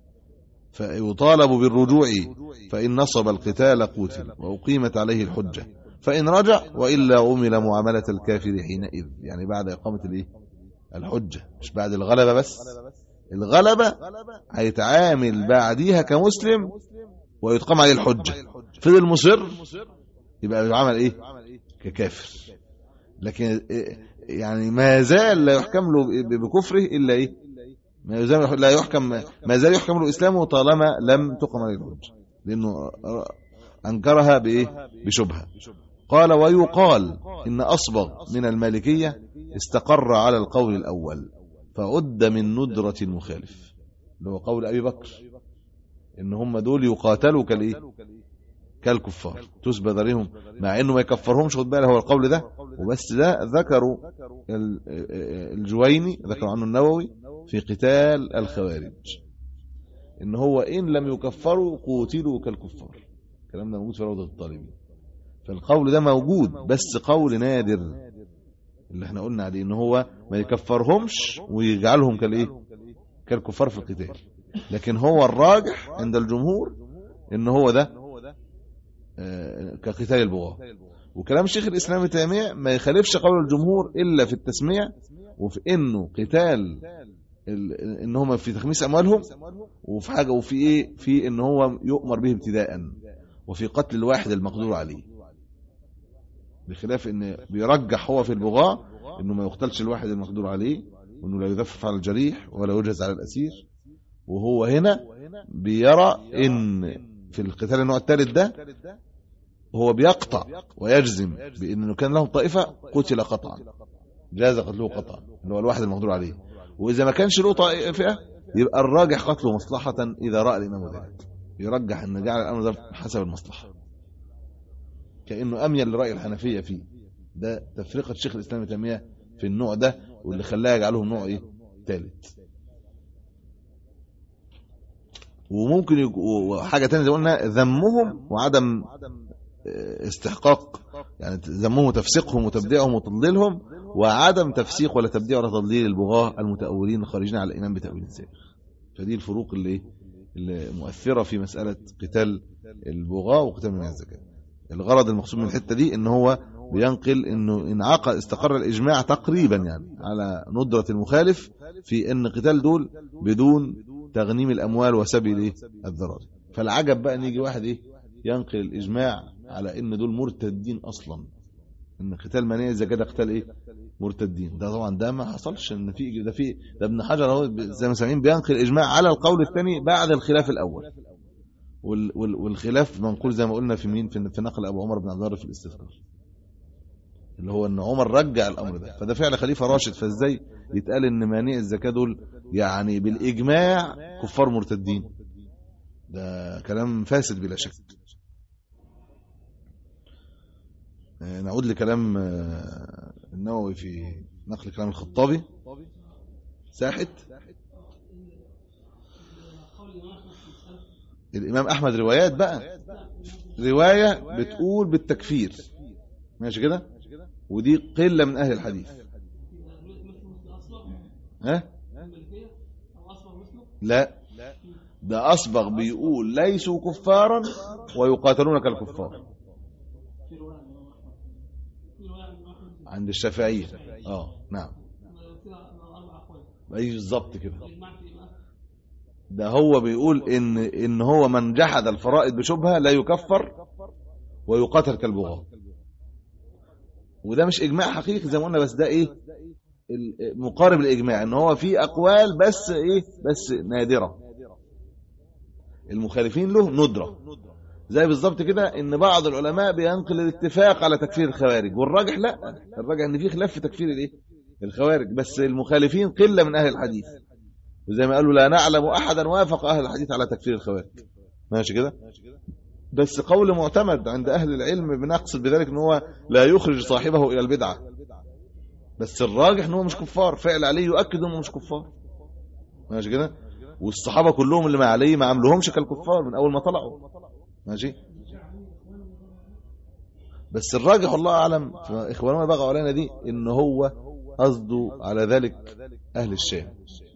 فيطالب بالرجوع فان نصب القتال قتل واقيمت عليه الحجه فان رجع والا عمل معامله الكافر حينئذ يعني بعد اقامه الايه الحجه مش بعد الغلبه بس الغلبه هيتعامل بعديها كمسلم ويتقام عليه الحجة فضل مصر يبقى يعمل ايه ككافر لكن يعني ما زال لا يحكم له بكفره الا ايه ما زال لا يحكم ما زال يحكم له اسلامه طالما لم تقم عليه الحجة لانه انكرها بايه بشبهه قال ويقال ان اصبغ من المالكيه استقر على القول الاول فعد من ندره المخالف اللي هو قول ابي بكر ان هم دول يقاتلوا كالايه كالكفار تسبى ذريهم مع انه ما يكفرهمش خد بالك هو القول ده وبس ده ذكروا الجويني ذكر عنه النووي في قتال الخوارج ان هو ان لم يكفروا قوتلوا كالكفار الكلام ده موجود في روضه الطالبين فالقول ده موجود بس قول نادر اللي احنا قلنا عليه ان هو ما يكفرهمش ويجعلهم كالايه كالكفار في القتال لكن هو الراجح عند الجمهور ان هو ده كقتال البغاة وكلام شيخ الاسلام تيميه ما يخالفش قول الجمهور الا في التسميه وفي انه قتال ان هم في تخميس اموالهم وفي حاجه وفي ايه في ان هو يؤمر به ابتداء وفي قتل الواحد المقدور عليه بخلاف ان بيرجح هو في البغاة انه ما يقتلش الواحد المقدور عليه وانه لا يذفف على الجريح ولا يجهز على الاسير وهو هنا بيرى ان في القتال النوع الثالث ده هو بيقطع ويجزم بانه كان له طائفه قتل قطعا جاز قتله قطعا اللي هو الواحد المقدور عليه واذا ما كانش له طائفه يبقى الراجح قتله مصلحه اذا راى الامام ذلك يرجح ان جعل الامر ده حسب المصلحه كانه اميل لراي الحنفيه فيه ده تفرقه شيخ الاسلام ابن تيميه في النوع ده واللي خلاه يجعله نوع ايه ثالث وممكن يج... وحاجه ثانيه زي ما قلنا ذمهم وعدم استحقاق يعني ذمهم وتفسيقهم وتبديعهم وتضليلهم وعدم تفسيق ولا تبديع ولا تضليل البغاة المتأولين الخارجين على الإيمان بتأويل الزائغ فدي الفروق اللي اللي مؤثرة في مسألة قتال البغاة وقتال من الزكاة الغرض المقصود من الحتة دي ان هو بينقل انه انعقد استقر الاجماع تقريبا يعني على ندرة المخالف في ان قتال دول بدون تغنيم الاموال وسبي الايه الذراري فالعجب بقى ان يجي واحد ايه ينقل الاجماع على ان دول مرتدين اصلا ان قتال منيع الزكاه ده قتال ايه مرتدين ده طبعا ده ما حصلش ان في ده في ده ابن حجر اهو زي ما سامعين بينقل الاجماع على القول الثاني بعد الخلاف الاول وال وال والخلاف منقول زي ما قلنا في مين في, في نقل ابو عمر بن عبد الله في الاستذكار اللي هو ان عمر رجع الامر ده فده فعل خليفه راشد فازاي يتقال ان مانع الزكاه دول يعني بالاجماع كفار مرتدين ده كلام فاسد بلا شك آه، نعود لكلام النووي في نقل كلام الخطابي ساحت الإمام أحمد روايات بقى رواية بتقول بالتكفير ماشي كده ودي قلة من أهل الحديث ها لا ده أصبغ بيقول ليسوا كفارا ويقاتلون كالكفار عند الشافعية اه نعم اي بالظبط كده ده هو بيقول ان ان هو من جحد الفرائض بشبهه لا يكفر ويقاتل كالبغاء وده مش اجماع حقيقي زي ما قلنا بس ده ايه مقارب الاجماع ان هو في اقوال بس ايه بس نادره المخالفين له ندره زي بالظبط كده ان بعض العلماء بينقل الاتفاق على تكفير الخوارج والراجح لا الراجح ان في خلاف في تكفير الايه الخوارج بس المخالفين قله من اهل الحديث وزي ما قالوا لا نعلم احدا وافق اهل الحديث على تكفير الخوارج ماشي كده بس قول معتمد عند اهل العلم بنقصد بذلك ان هو لا يخرج صاحبه الى البدعه بس الراجح ان هو مش كفار فعل عليه يؤكد انه مش كفار ماشي كده والصحابه كلهم اللي ما عليه ما عملوهمش كالكفار من اول ما طلعوا ماشي بس الراجح والله اعلم اخواننا بغوا علينا دي ان هو قصده على ذلك اهل الشام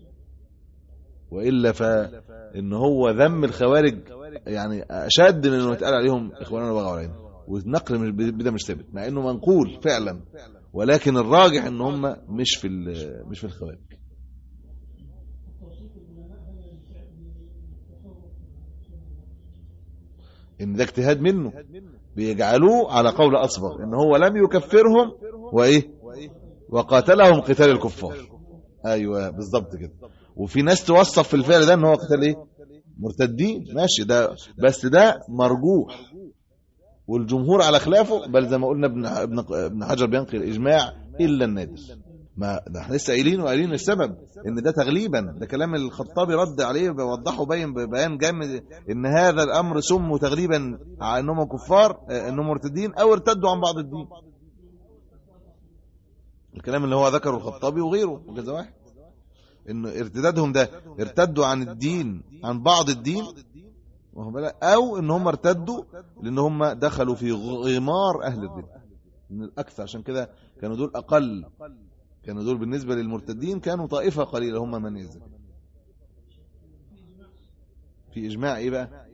والا فان هو ذم الخوارج يعني اشد من انه يتقال عليهم اخواننا بغوا علينا والنقل مش بدا مش ثابت مع انه منقول فعلا ولكن الراجح ان هم مش في مش في الخوارج ان ده اجتهاد منه بيجعلوه على قول اصبغ ان هو لم يكفرهم وايه وقاتلهم قتال الكفار ايوه بالظبط كده وفي ناس توصف في الفعل ده ان هو قتال ايه مرتدين ماشي ده بس ده مرجوح والجمهور على خلافه بل زي ما قلنا ابن ابن حجر بينقل الاجماع الا النادر ما ده احنا لسه قايلين وقايلين السبب ان ده تغليبا ده كلام الخطابي رد عليه بيوضحه باين ببيان جامد ان هذا الامر سموا تغليبا على انهم كفار انهم مرتدين او ارتدوا عن بعض الدين الكلام اللي هو ذكره الخطابي وغيره وكذا واحد ان ارتدادهم ده ارتدوا عن الدين عن بعض الدين او ان هم ارتدوا لان هم دخلوا في غمار اهل الردة من الاكثر عشان كده كانوا دول اقل كانوا دول بالنسبة للمرتدين كانوا طائفة قليلة هم من يزل في إجماع إيه بقى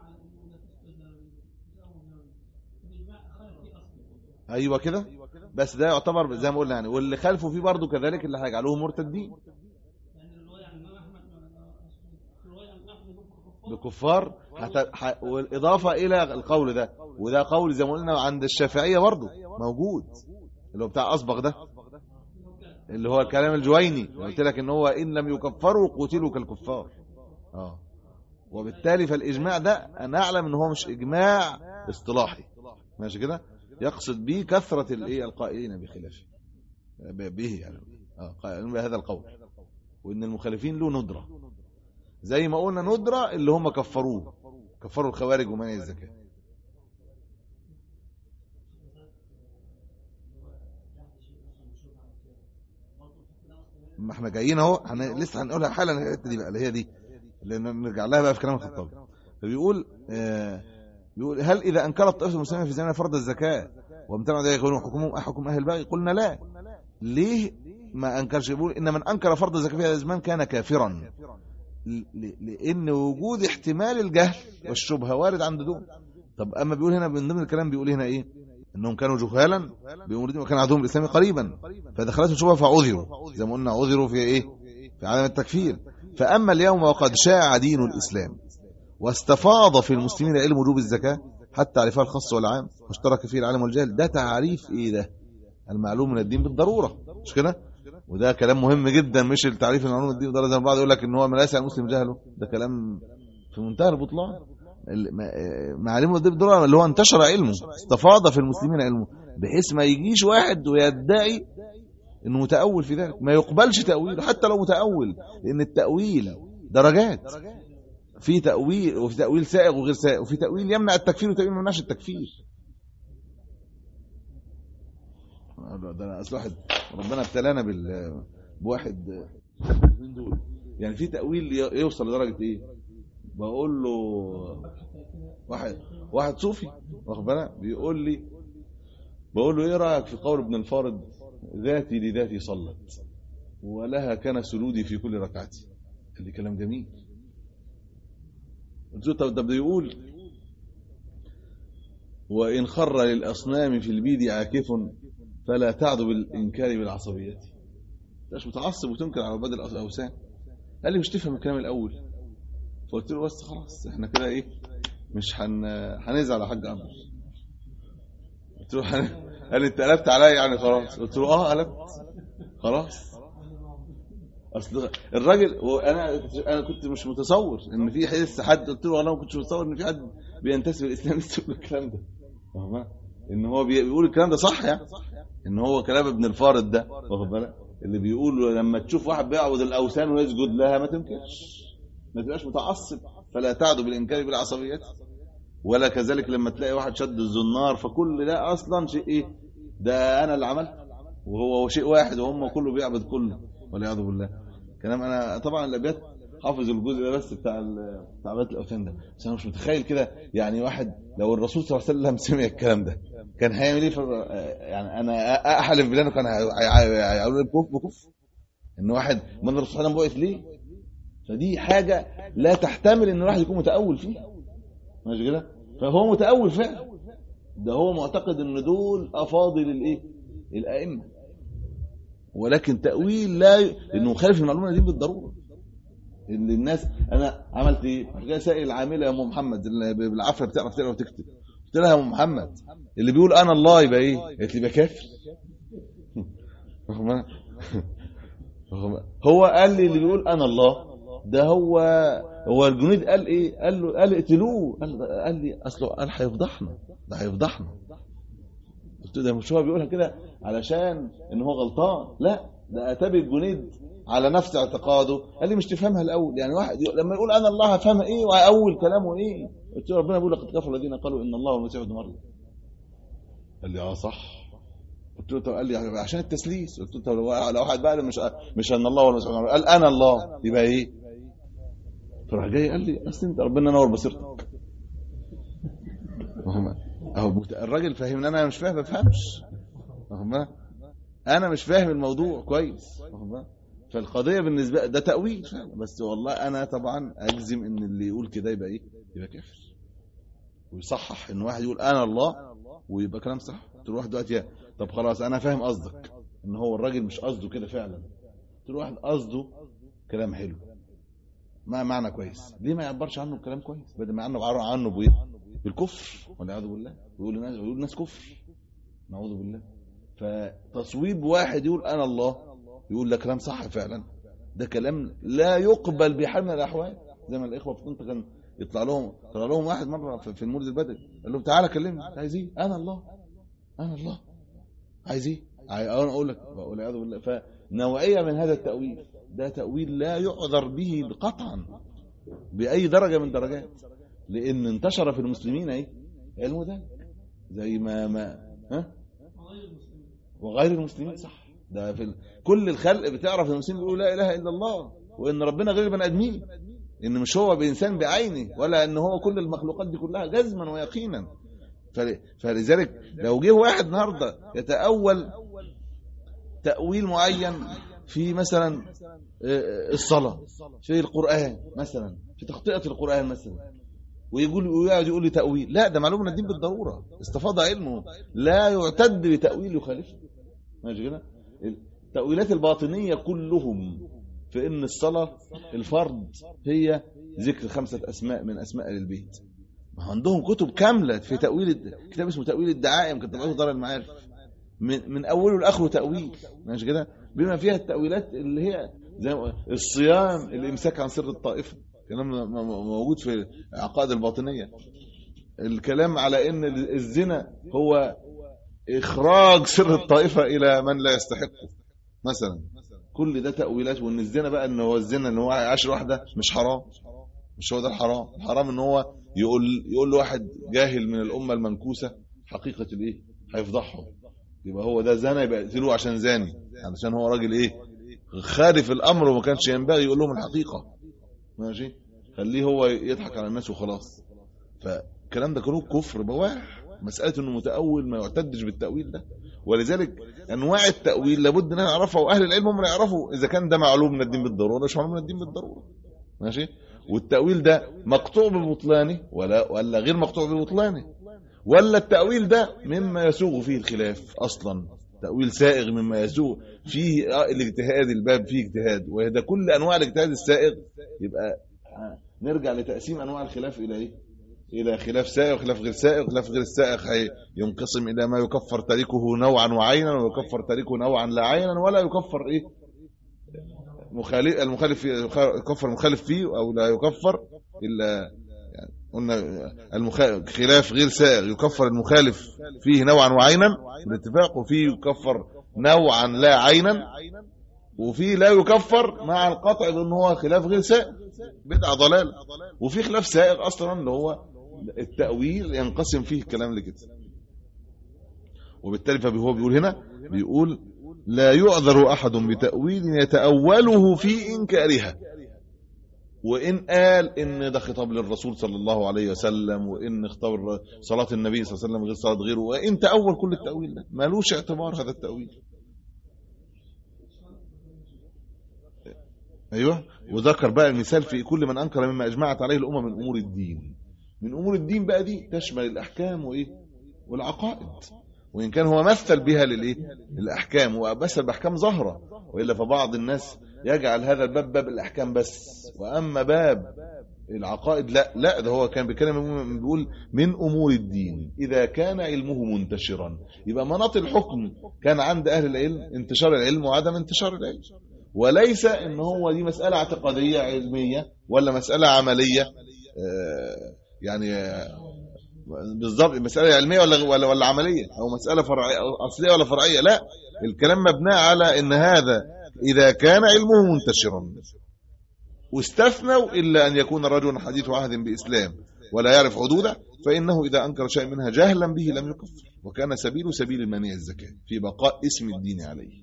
أيوة كده بس ده يعتبر زي ما قلنا يعني واللي خلفوا فيه برضه كذلك اللي هيجعلوهم مرتدين بكفار حتى والإضافة إلى القول ده وده قول زي ما قلنا عند الشافعية برضه موجود اللي هو بتاع أصبغ ده اللي هو الكلام الجويني قلت لك ان هو ان لم يكفروا قتلوا كالكفار اه وبالتالي فالاجماع ده نعلم ان هو مش اجماع اصطلاحي ماشي كده يقصد به كثره الايه القائلين بخلافه به يعني اه قائلين بهذا القول وان المخالفين له ندره زي ما قلنا ندره اللي هم كفروه كفروا الخوارج ومنع الزكاه ما احنا جايين اهو لسه هنقولها حالا الحته دي بقى اللي هي دي اللي نرجع لها بقى في كلام الخطابي فبيقول آه بيقول هل اذا انكرت طائفه المسلمين في زمان فرض الزكاه وامتنعوا ذلك يقولون حكمهم احكم اهل الباغي قلنا لا ليه ما انكرش يقول ان من انكر فرض الزكاه في هذا الزمان كان كافرا لان وجود احتمال الجهل والشبهه وارد عند دول طب اما بيقول هنا من ضمن الكلام بيقول هنا ايه انهم كانوا جهالا بامور الدين وكان عدوهم الاسلامي قريبا فدخلتهم شبهه فعذروا زي ما قلنا عذروا في ايه في عدم التكفير فاما اليوم وقد شاع دين الاسلام واستفاض في المسلمين علم وجوب الزكاه حتى عرفها الخاص والعام واشترك فيه العالم والجهل ده تعريف ايه ده المعلوم من الدين بالضروره مش كده وده كلام مهم جدا مش التعريف المعلوم من الدين بالضروره زي ما بعض يقول لك ان هو ما ليس المسلم جهله ده كلام في منتهى البطلان معالم الدين بالضروره اللي هو انتشر علمه استفاض في المسلمين علمه بحيث ما يجيش واحد ويدعي انه متأول في ذلك ما يقبلش تأويله حتى لو متأول لان التأويل درجات في تأويل وفي تأويل سائغ وغير سائغ وفي تأويل يمنع التكفير وتأويل ما يمنعش التكفير ده انا اصل واحد ربنا ابتلانا بال بواحد من دول يعني في تاويل ي- يوصل لدرجه ايه بقول له واحد واحد صوفي واخد بالك بيقول لي بقول له ايه رايك في قول ابن الفارض ذاتي لذاتي صلت ولها كان سجودي في كل ركعتي قال لي كلام جميل قلت له طب ده بيقول وإن خر للأصنام في البيد عاكف فلا تعد بالإنكار بالعصبية مش متعصب وتنكر على عباد الأوثان قال لي مش تفهم الكلام الأول فقلت له بس خلاص احنا كده ايه مش هن... هنزعل يا حاج عمرو قلت له هن... قال لي انت قلبت عليا يعني خلاص قلت له اه قلبت خلاص اصل الراجل وانا انا كنت مش متصور ان في لسه حد قلت له انا ما كنتش متصور ان في حد بينتسب للاسلام لسه بيقول الكلام ده فاهمة؟ ان هو بي- بيقول الكلام ده صح يعني ان هو كلام ابن الفارض ده واخد بالك اللي بيقول لما تشوف واحد بيعبد الاوثان ويسجد لها ما تنكرش ما تبقاش متعصب فلا تعد بالانكار بالعصبيات ولا كذلك لما تلاقي واحد شد الزنار فكل ده اصلا شيء ايه ده انا اللي عملت وهو شيء واحد وهم كله بيعبد كله والعياذ بالله كلام انا طبعا الابيات حافظ الجزء ده بس بتاع ال- بتاع عباده الاوثان ده بس انا مش متخيل كده يعني واحد لو الرسول صلى الله عليه وسلم سمع الكلام ده كان هيعمل ايه في الر- يعني انا احلف بالله انه كان هي- هي- هيقول لي بكف بكف ان واحد من الرسول صلى الله عليه وسلم وقف ليه فدي حاجه لا تحتمل ان الواحد يكون متاول فيها ماشي كده فهو متاول فعلا ده هو معتقد ان دول افاضل الايه الائمه ولكن تاويل لا ي... لانه مخالف المعلومه دي بالضروره ان الناس انا عملت ايه راح جاي سائل العامله يا ام محمد اللي بالعافيه بتعرف تقرا وتكتب قلت لها يا ام محمد اللي بيقول انا الله يبقى ايه قالت لي يبقى كافر فاهمة؟ فاهمة؟ هو قال لي اللي بيقول انا الله ده هو هو الجنيد قال ايه قال له قال اقتلوه قال, قال لي اصله قال هيفضحنا ده هيفضحنا قلت له ده مش هو بيقولها كده علشان ان هو غلطان لا ده اتى الجنيد على نفس اعتقاده قال لي مش تفهمها الاول يعني واحد يقول- لما يقول انا الله هفهمها ايه واول كلامه ايه قلت له ربنا بيقول لقد كفر الذين قالوا ان الله والمسيح ابن مريم قال لي اه صح قلت له طب قال لي عشان التسليس قلت له طب لو لو واحد بقى مش مش ان الله والمسيح ابن مريم قال انا الله يبقى ايه فراح جاي قال لي اصل انت ربنا نور بصيرتك فاهم؟ اهو بت- الراجل فاهم ان انا مش فاهم ما بفهمش فاهم بالك؟ انا مش فاهم الموضوع كويس فاهم بالك؟ فالقضيه بالنسبه ده تاويل فعلا بس والله انا طبعا اجزم ان اللي يقول كده يبقى ايه يبقى كافر ويصحح ان واحد يقول انا الله ويبقى كلام صح تقول واحد دلوقتي يا- طب خلاص انا فاهم قصدك ان هو الراجل مش قصده كده فعلا تقول واحد قصده كلام حلو ما معنى كويس ليه ما يعبرش عنه بكلام كويس بدل ما عنه يعبر عنه بايه بالكفر والعياذ بالله ويقول الناس ويقول الناس كفر نعوذ بالله فتصويب واحد يقول انا الله يقول ده كلام صح فعلا ده كلام لا يقبل بحال من الاحوال زي ما الاخوه في طنطا كان يطلع لهم طلع لهم واحد مره في في المولد البدري قال لهم تعالى كلمني عايز ايه انا الله انا الله عايز ايه عاي- انا اقول لك والعياذ بالله فنوعيه من هذا التاويل ده تاويل لا يعذر به قطعا باي درجه من درجات لان انتشر في المسلمين ايه علم ذلك زي ما ما ها وغير المسلمين صح ده في ال... كل الخلق بتعرف ان المسلمين بيقولوا لا اله الا الله وان ربنا غير بني ادمين ان مش هو بانسان بعينه ولا ان هو كل المخلوقات دي كلها جزما ويقينا فل... فلذلك لو جه واحد النهارده يتاول تاويل معين في مثلا آه، الصلاه في القران مثلا في تخطئه القران مثلا ويقول ويقعد يقول لي تاويل لا ده معلوم من الدين بالضروره استفاض علمه لا يعتد بتاويل يخالفه ماشي كده التاويلات الباطنيه كلهم في ان الصلاه الفرض هي ذكر خمسه اسماء من اسماء اهل البيت ما هو عندهم كتب كامله في تاويل الد... كتاب اسمه تاويل الدعائم كتاب ابو دار المعارف من من اوله لاخره تاويل ماشي كده بما فيها التاويلات اللي هي زي ما- الصيام الامساك عن سر الطائفه كلام م- م- موجود في العقائد الباطنيه الكلام على ان الزنا هو اخراج سر الطائفه الى من لا يستحقه مثلا كل ده تاويلات وان الزنا بقى ان هو الزنا ان هو عاشر واحده مش حرام مش هو ده الحرام الحرام ان هو يقول يقول لواحد جاهل من الامه المنكوسه حقيقه الايه هيفضحهم يبقى هو ده زنا يبقى يقتلوه عشان زاني علشان هو راجل ايه خالف الامر وما كانش ينبغي يقول لهم الحقيقه ماشي خليه هو يضحك على الناس وخلاص فالكلام ده كله كفر بواح مساله انه متاول ما يعتدش بالتاويل ده ولذلك انواع التاويل لابد ان نعرفها واهل العلم هم اللي يعرفوا اذا كان ده معلوم من الدين بالضروره مش معلوم من الدين بالضروره ماشي والتاويل ده مقطوع ببطلانه ولا ولا غير مقطوع ببطلانه ولا التاويل ده مما يسوغ فيه الخلاف اصلا تاويل سائغ مما يسوغ فيه الاجتهاد الباب فيه اجتهاد وده كل انواع الاجتهاد السائغ يبقى نرجع لتقسيم انواع الخلاف الى ايه الى خلاف سائغ وخلاف غير سائغ وخلاف غير السائغ ينقسم الى ما يكفر تاركه نوعا وعينا ويكفر تاركه نوعا لا عينا ولا يكفر ايه مخالف المخالف يكفر المخالف فيه او لا يكفر الا يعني قلنا المخالف خلاف غير سائغ يكفر المخالف فيه نوعا وعينا بالاتفاق وفيه يكفر نوعا لا عينا وفيه لا يكفر مع القطع بان هو خلاف غير سائغ بدعه ضلال وفي خلاف سائغ اصلا اللي هو التاويل ينقسم فيه الكلام لكده وبالتالي فهو بيقول هنا بيقول لا يعذر احد بتاويل يتاوله في انكارها وان قال ان ده خطاب للرسول صلى الله عليه وسلم وان اختار صلاه النبي صلى الله عليه وسلم غير صلاه غيره وان تاول كل التاويل ده مالوش اعتبار هذا التاويل ايوه وذكر بقى المثال في كل من انكر مما اجمعت عليه الامه من امور الدين من امور الدين بقى دي تشمل الاحكام وايه والعقائد وان كان هو مثل بها للايه الاحكام ومثل باحكام ظاهره والا فبعض الناس يجعل هذا الباب باب الاحكام بس واما باب العقائد لا لا ده هو كان بيتكلم بيقول من امور الدين اذا كان علمه منتشرا يبقى مناط الحكم كان عند اهل العلم انتشار العلم وعدم انتشار العلم وليس ان هو دي مساله اعتقاديه علميه ولا مساله عمليه يعني بالظبط مساله علميه ولا ولا ولا عمليه او مساله فرعيه أو اصليه ولا فرعيه لا الكلام مبني على ان هذا اذا كان علمه منتشرا واستثنوا الا ان يكون الرجل حديث عهد باسلام ولا يعرف حدوده فانه اذا انكر شيء منها جهلا به لم يكفر وكان سبيل سبيل المانع الزكاه في بقاء اسم الدين عليه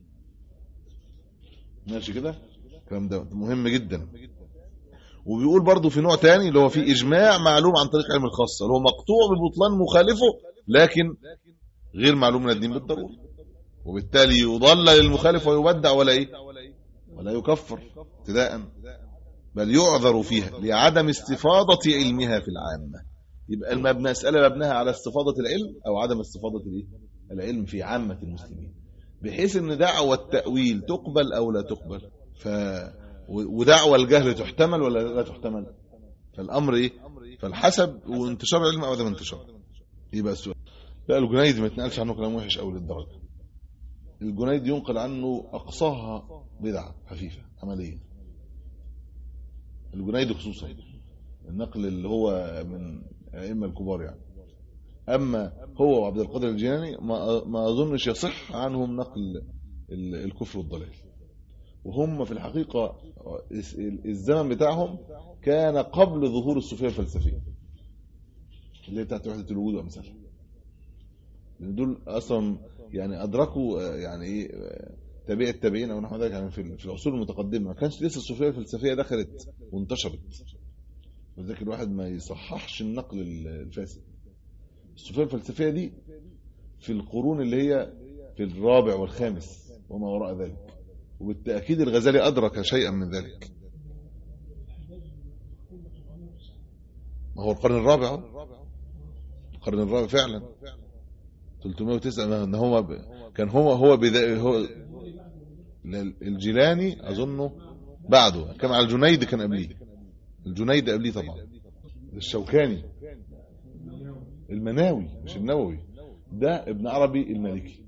ماشي كده الكلام ده مهم جدا وبيقول برضه في نوع تاني اللي هو في اجماع معلوم عن طريق علم الخاصه اللي هو مقطوع ببطلان مخالفه لكن غير معلوم من الدين بالضروره وبالتالي يضلل المخالف ويودع ولا ايه ولا يكفر ابتداء بل يعذر فيها لعدم استفاضه علمها في العامه يبقى المبنى مساله مبناها على استفاضه العلم او عدم استفاضه الايه العلم في عامه المسلمين بحيث ان دعوه التاويل تقبل او لا تقبل ف ودعوة الجهل تحتمل ولا لا تحتمل فالأمر إيه فالحسب وانتشار العلم أو عدم انتشار يبقى السؤال لا الجنيد ما يتنقلش عنه كلام وحش أو للدرجة الجنيد ينقل عنه أقصاها بدعة خفيفة عمليا الجنيد خصوصا النقل اللي هو من أئمة الكبار يعني أما هو وعبد القادر الجيلاني ما, ما أظنش يصح عنهم نقل الكفر والضلال وهم في الحقيقة الزمن بتاعهم كان قبل ظهور الصوفية الفلسفية اللي بتاعت وحدة الوجود وأمثالها لأن دول أصلا يعني أدركوا يعني إيه تابع التابعين أو نحو ذلك يعني في العصور المتقدمة ما كانش لسه الصوفية الفلسفية دخلت وانتشرت ولذلك الواحد ما يصححش النقل الفاسد الصوفية الفلسفية دي في القرون اللي هي في الرابع والخامس وما وراء ذلك وبالتأكيد الغزالي أدرك شيئا من ذلك ما هو القرن الرابع القرن الرابع فعلا 309 ان هو ب... كان هو هو بدا هو الجيلاني اظنه بعده كان على الجنيد كان قبليه الجنيد قبليه طبعا الشوكاني المناوي مش النووي ده ابن عربي المالكي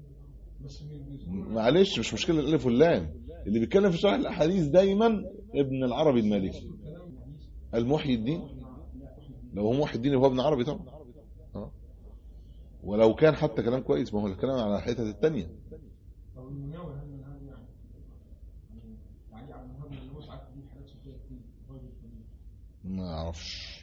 معلش مش مشكله الالف واللام اللي بيتكلم في شرح الاحاديث دايما ابن العربي المالكي المحيي الدين لو هو محي الدين هو ابن عربي طبعا أه؟ ولو كان حتى كلام كويس ما هو الكلام على الحته الثانيه ما اعرفش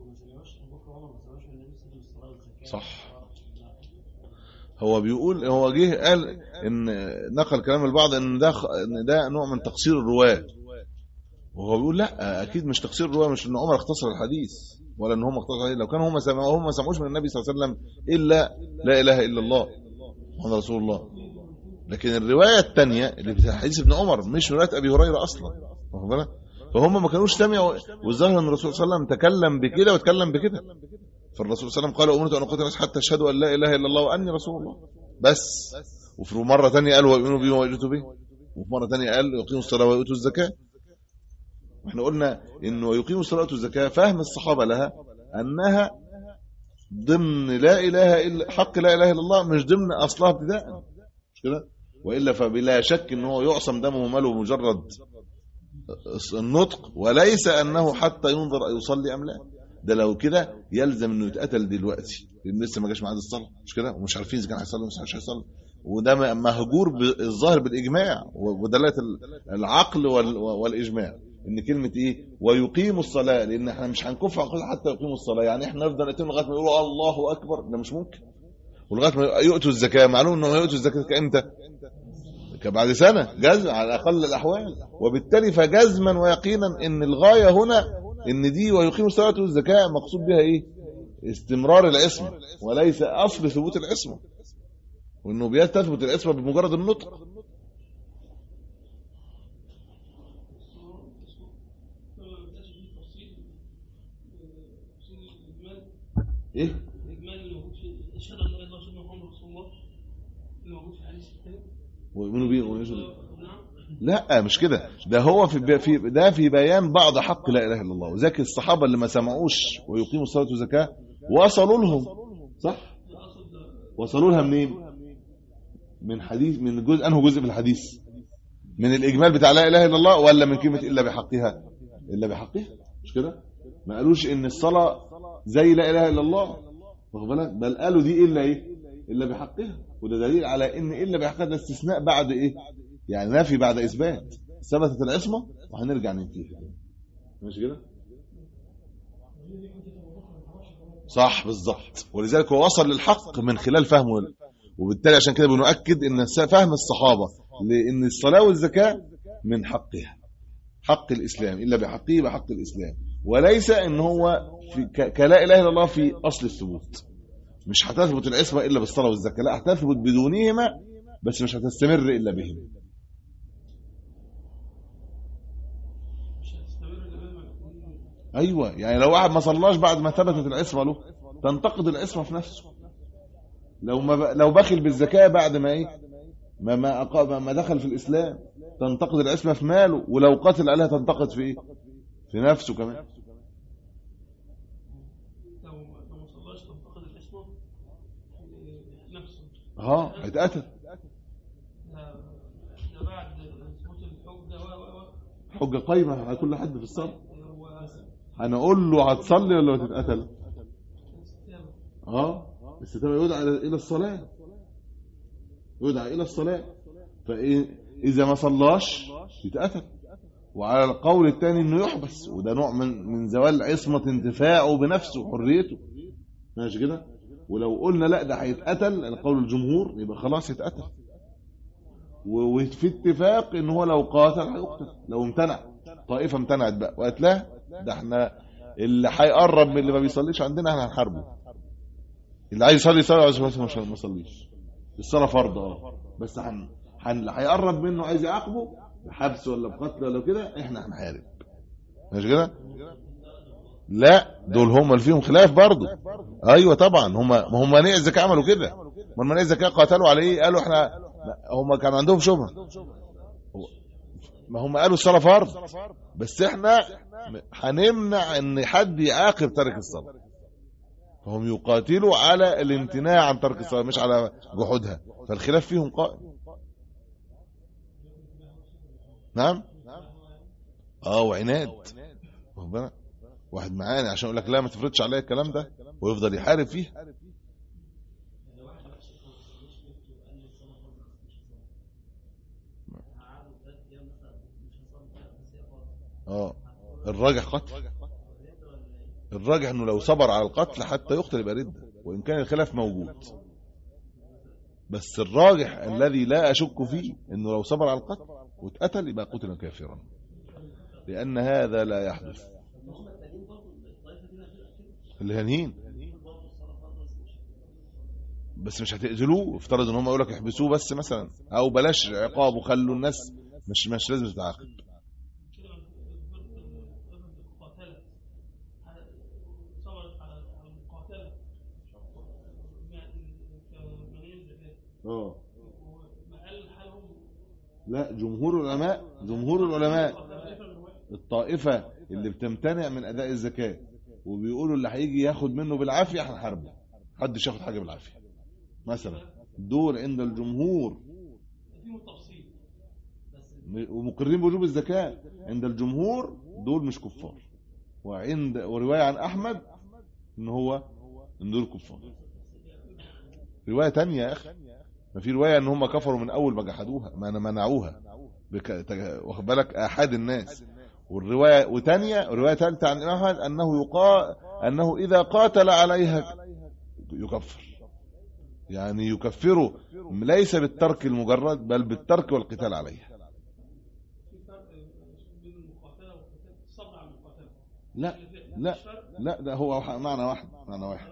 صح هو بيقول هو جه قال ان نقل كلام البعض ان ده ان ده نوع من تقصير الرواه وهو بيقول لا اكيد مش تقصير الرواه مش ان عمر اختصر الحديث ولا ان هم اختصروا الحديث لو كانوا هم سمعوا هم ما سمعوش من النبي صلى الله عليه وسلم الا لا اله الا الله محمد رسول الله لكن الروايه الثانيه اللي في حديث ابن عمر مش روايه ابي هريره اصلا واخد بالك فهم ما كانوش سمعوا والظاهر ان الرسول صلى الله عليه وسلم تكلم بكده وتكلم بكده فالرسول صلى الله عليه وسلم قال امرت ان اقتل الناس حتى اشهدوا ان لا اله الا الله واني رسول الله بس وفي مره ثانيه قال ويؤمنوا بي ويؤتوا به وفي مره ثانيه قال يقيموا الصلاه ويؤتوا الزكاه احنا قلنا انه يقيموا الصلاه ويؤتوا الزكاه فهم الصحابه لها انها ضمن لا اله الا حق لا اله الا الله مش ضمن اصلها ابتداء مش كده والا فبلا شك ان هو يعصم دمه وماله مجرد النطق وليس انه حتى ينظر يصلي ام لا ده لو كده يلزم انه يتقتل دلوقتي لان لسه ما جاش ميعاد الصلاه مش كده ومش عارفين اذا كان هيصلي ولا مش هيصلي وده مهجور بالظاهر بالاجماع ودلاله العقل والاجماع ان كلمه ايه ويقيم الصلاه لان احنا مش هنكف عن حتى يقيموا الصلاه يعني احنا نفضل نتم لغايه ما يقولوا الله اكبر ده مش ممكن ولغايه ما يؤتوا الزكاه معلوم انهم يؤتوا الزكاه امتى بعد سنه جزم على اقل الاحوال وبالتالي فجزما ويقينا ان الغايه هنا ان دي ويقيم الصلاه والزكاه مقصود بها ايه استمرار العصمه وليس اصل ثبوت العصمه وانه بيثبت العصمه بمجرد النطق ايه ويؤمنوا بيه ويؤمنوا لا مش كده ده هو في في ده في بيان بعض حق لا اله الا الله وذاك الصحابه اللي ما سمعوش ويقيموا الصلاه والزكاه وصلوا لهم صح وصلوا لها منين من حديث من جزء انه جزء في الحديث من الاجمال بتاع لا اله الا الله ولا من كلمه الا بحقها الا بحقها مش كده ما قالوش ان الصلاه زي لا اله الا الله واخد بالك بل قالوا دي الا ايه الا بحقها وده دليل على ان الا بحقها ده استثناء بعد ايه يعني نفي بعد اثبات ثبتت العصمه وهنرجع ننفيها ماشي كده صح بالظبط ولذلك هو وصل للحق من خلال فهمه وبالتالي عشان كده بنؤكد ان فهم الصحابه لان الصلاه والزكاه من حقها حق الاسلام الا بحقه بحق الاسلام وليس ان هو في كلا اله الا الله في اصل الثبوت مش هتثبت العصمه الا بالصلاه والزكاه لا هتثبت بدونهما بس مش هتستمر الا بهم ايوه يعني لو واحد ما صلاش بعد ما ثبتت العصمه له تنتقد العصمه في نفسه لو ما ب... لو بخل بالزكاه بعد ما ايه ما ما, أق... ما دخل في الاسلام تنتقد العصمه في ماله ولو قتل عليها تنتقد في ايه في نفسه كمان اه هيتقتل حجه قايمه على كل حد في الصلاه هنقول له هتصلي ولا هتتقتل اه الاستتابه يدعى الى الصلاه يدعى الى الصلاه فاذا ما صلاش يتقتل وعلى القول الثاني انه يحبس وده نوع من من زوال عصمه انتفاعه بنفسه وحريته ماشي كده ولو قلنا لا ده هيتقتل القول الجمهور يبقى خلاص يتقتل وفي اتفاق ان هو لو قاتل هيقتل لو امتنع طائفه امتنعت بقى وقتلاه ده احنا اللي هيقرب من اللي ما بيصليش عندنا احنا هنحاربه اللي عايز يصلي يصلي عايز ما يصليش الصلاه فرض اه بس هن اللي هيقرب منه عايز يعاقبه بحبس ولا بقتل ولا كده احنا هنحارب مش كده لا دول هم اللي فيهم خلاف برضه ايوه طبعا هم ما هم منيع الزكاه عملوا كده ما منيع الزكاه قاتلوا على ايه قالوا احنا هم كان عندهم شبهه ما هم قالوا الصلاه فرض بس احنا هنمنع ان حد يعاقب ترك الصلاه فهم يقاتلوا على الامتناع عن ترك الصلاه مش على جحودها فالخلاف فيهم قائم نعم اه وعناد واحد معاني عشان يقول لك لا ما تفرضش عليا الكلام ده ويفضل يحارب فيه اه الراجح قتل الراجح انه لو صبر على القتل حتى يقتل يبقى ردة وان كان الخلاف موجود بس الراجح الذي لا اشك فيه انه لو صبر على القتل واتقتل يبقى قتل كافرا لان هذا لا يحدث الهنين بس مش هتقتلوه افترض ان هم يقول لك احبسوه بس مثلا او بلاش عقاب وخلوا الناس مش مش لازم تتعاقب اه لا جمهور العلماء جمهور العلماء الطائفة اللي بتمتنع من أداء الزكاة وبيقولوا اللي هيجي ياخد منه بالعافية هنحاربه محدش ياخد حاجة بالعافية مثلا دول عند الجمهور ومقرين بوجوب الزكاة عند الجمهور دول مش كفار وعند ورواية عن أحمد إن هو إن دول كفار رواية تانية يا أخي ما في رواية إن هم كفروا من أول ما جحدوها ما منعوها واخد بالك أحد الناس والرواية وتانية رواية ثالثة عن الإمام أحمد أنه يقال أنه إذا قاتل عليها يكفر يعني يكفره ليس بالترك المجرد بل بالترك والقتال عليها لا لا لا ده هو معنى واحد معنى واحد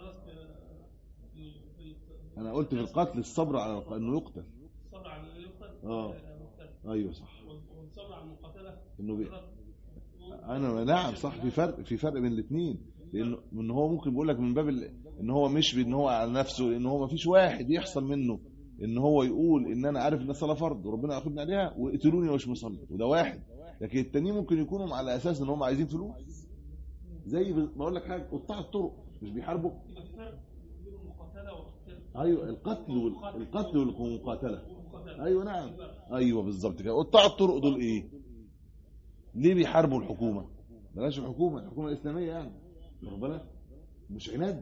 انا قلت في القتل الصبر على انه يقتل الصبر على انه يقتل اه ايوه صح والصبر على المقاتله انه بي... انا نعم صح في فرق في فرق بين الاثنين لانه ان هو ممكن بيقول لك من باب ال... ان هو مش بان هو على نفسه لان هو ما فيش واحد يحصل منه ان هو يقول ان انا عارف ان الصلاه فرض وربنا ياخذني عليها واقتلوني ومش مصلي وده واحد لكن التانيين ممكن يكونوا على اساس ان هم عايزين فلوس زي بقول لك حاجه قطاع الطرق مش بيحاربوا يبقى في فرق بين المقاتله والقتال ايوه القتل وال... القتل والمقاتله والمقاتله ايوه نعم ايوه بالظبط كده قطاع الطرق دول ايه ليه بيحاربوا الحكومه بلاش الحكومه الحكومه الاسلاميه يعني واخد بالك مش عناد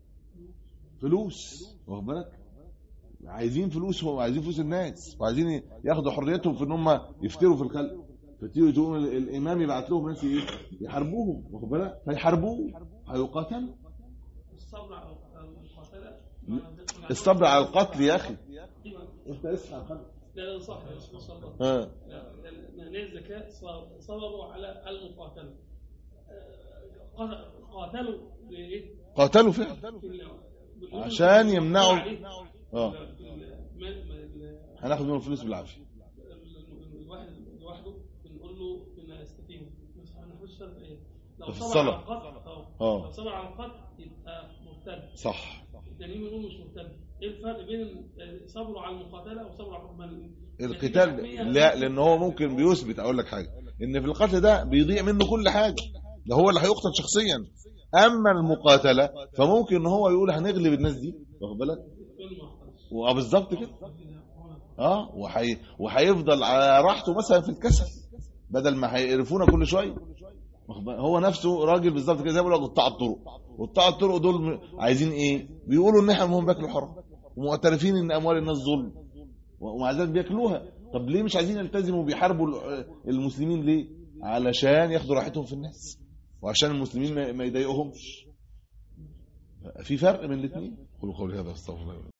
فلوس واخد بالك عايزين فلوس هم عايزين فلوس الناس وعايزين ياخدوا حريتهم في ان هم يفتروا في الخلق فتيجي تقوم ال- الامام يبعت لهم ناس ايه يحاربوهم واخد بالك فيحاربوه هيقاتلوا الصبر على المقاتله الصبر على القتل يا اخي ايوه انت اسمع الخلق لا لا صح يا اسمه صبر ها معنى الزكاة صبروا على المقاتلة آه، قاتلوا بإيه؟ قاتلوا فعلا بال- عشان يمنعوا- عليه. اه ال- ما- ما- ال- هناخد منهم فلوس بالعافيه ال- الواحد لوحده بنقول له إن يستقيم بس احنا مش شرط إيه لو ده في صبر الصلاة. على القتل اه اه لو صبر على القتل يبقى مرتد صح التانيين بنقول مش مرتد ايه الفرق بين صبره على المقاتله وصبره على الحكم القتال لا لان هو ممكن بيثبت اقول لك حاجه ان في القتل ده بيضيع منه كل حاجه ده هو اللي هيقتل شخصيا اما المقاتله فممكن ان هو يقول هنغلب الناس دي واخد بالك واه بالظبط كده اه وحي... وهيفضل على راحته مثلا في الكسل بدل ما هيقرفونا كل شويه واخد بالك؟ هو نفسه راجل بالظبط كده زي ما بيقول لك قطاع الطرق قطاع الطرق دول م- عايزين ايه بيقولوا ان احنا هم بياكلوا حرام ومعترفين ان اموال الناس ظلم ومع ذلك بياكلوها طب ليه مش عايزين يلتزموا بيحاربوا ال- المسلمين ليه علشان ياخدوا راحتهم في الناس وعشان المسلمين ما- ما يضايقهمش في فرق بين الاثنين قولوا قولي هذا استغفر الله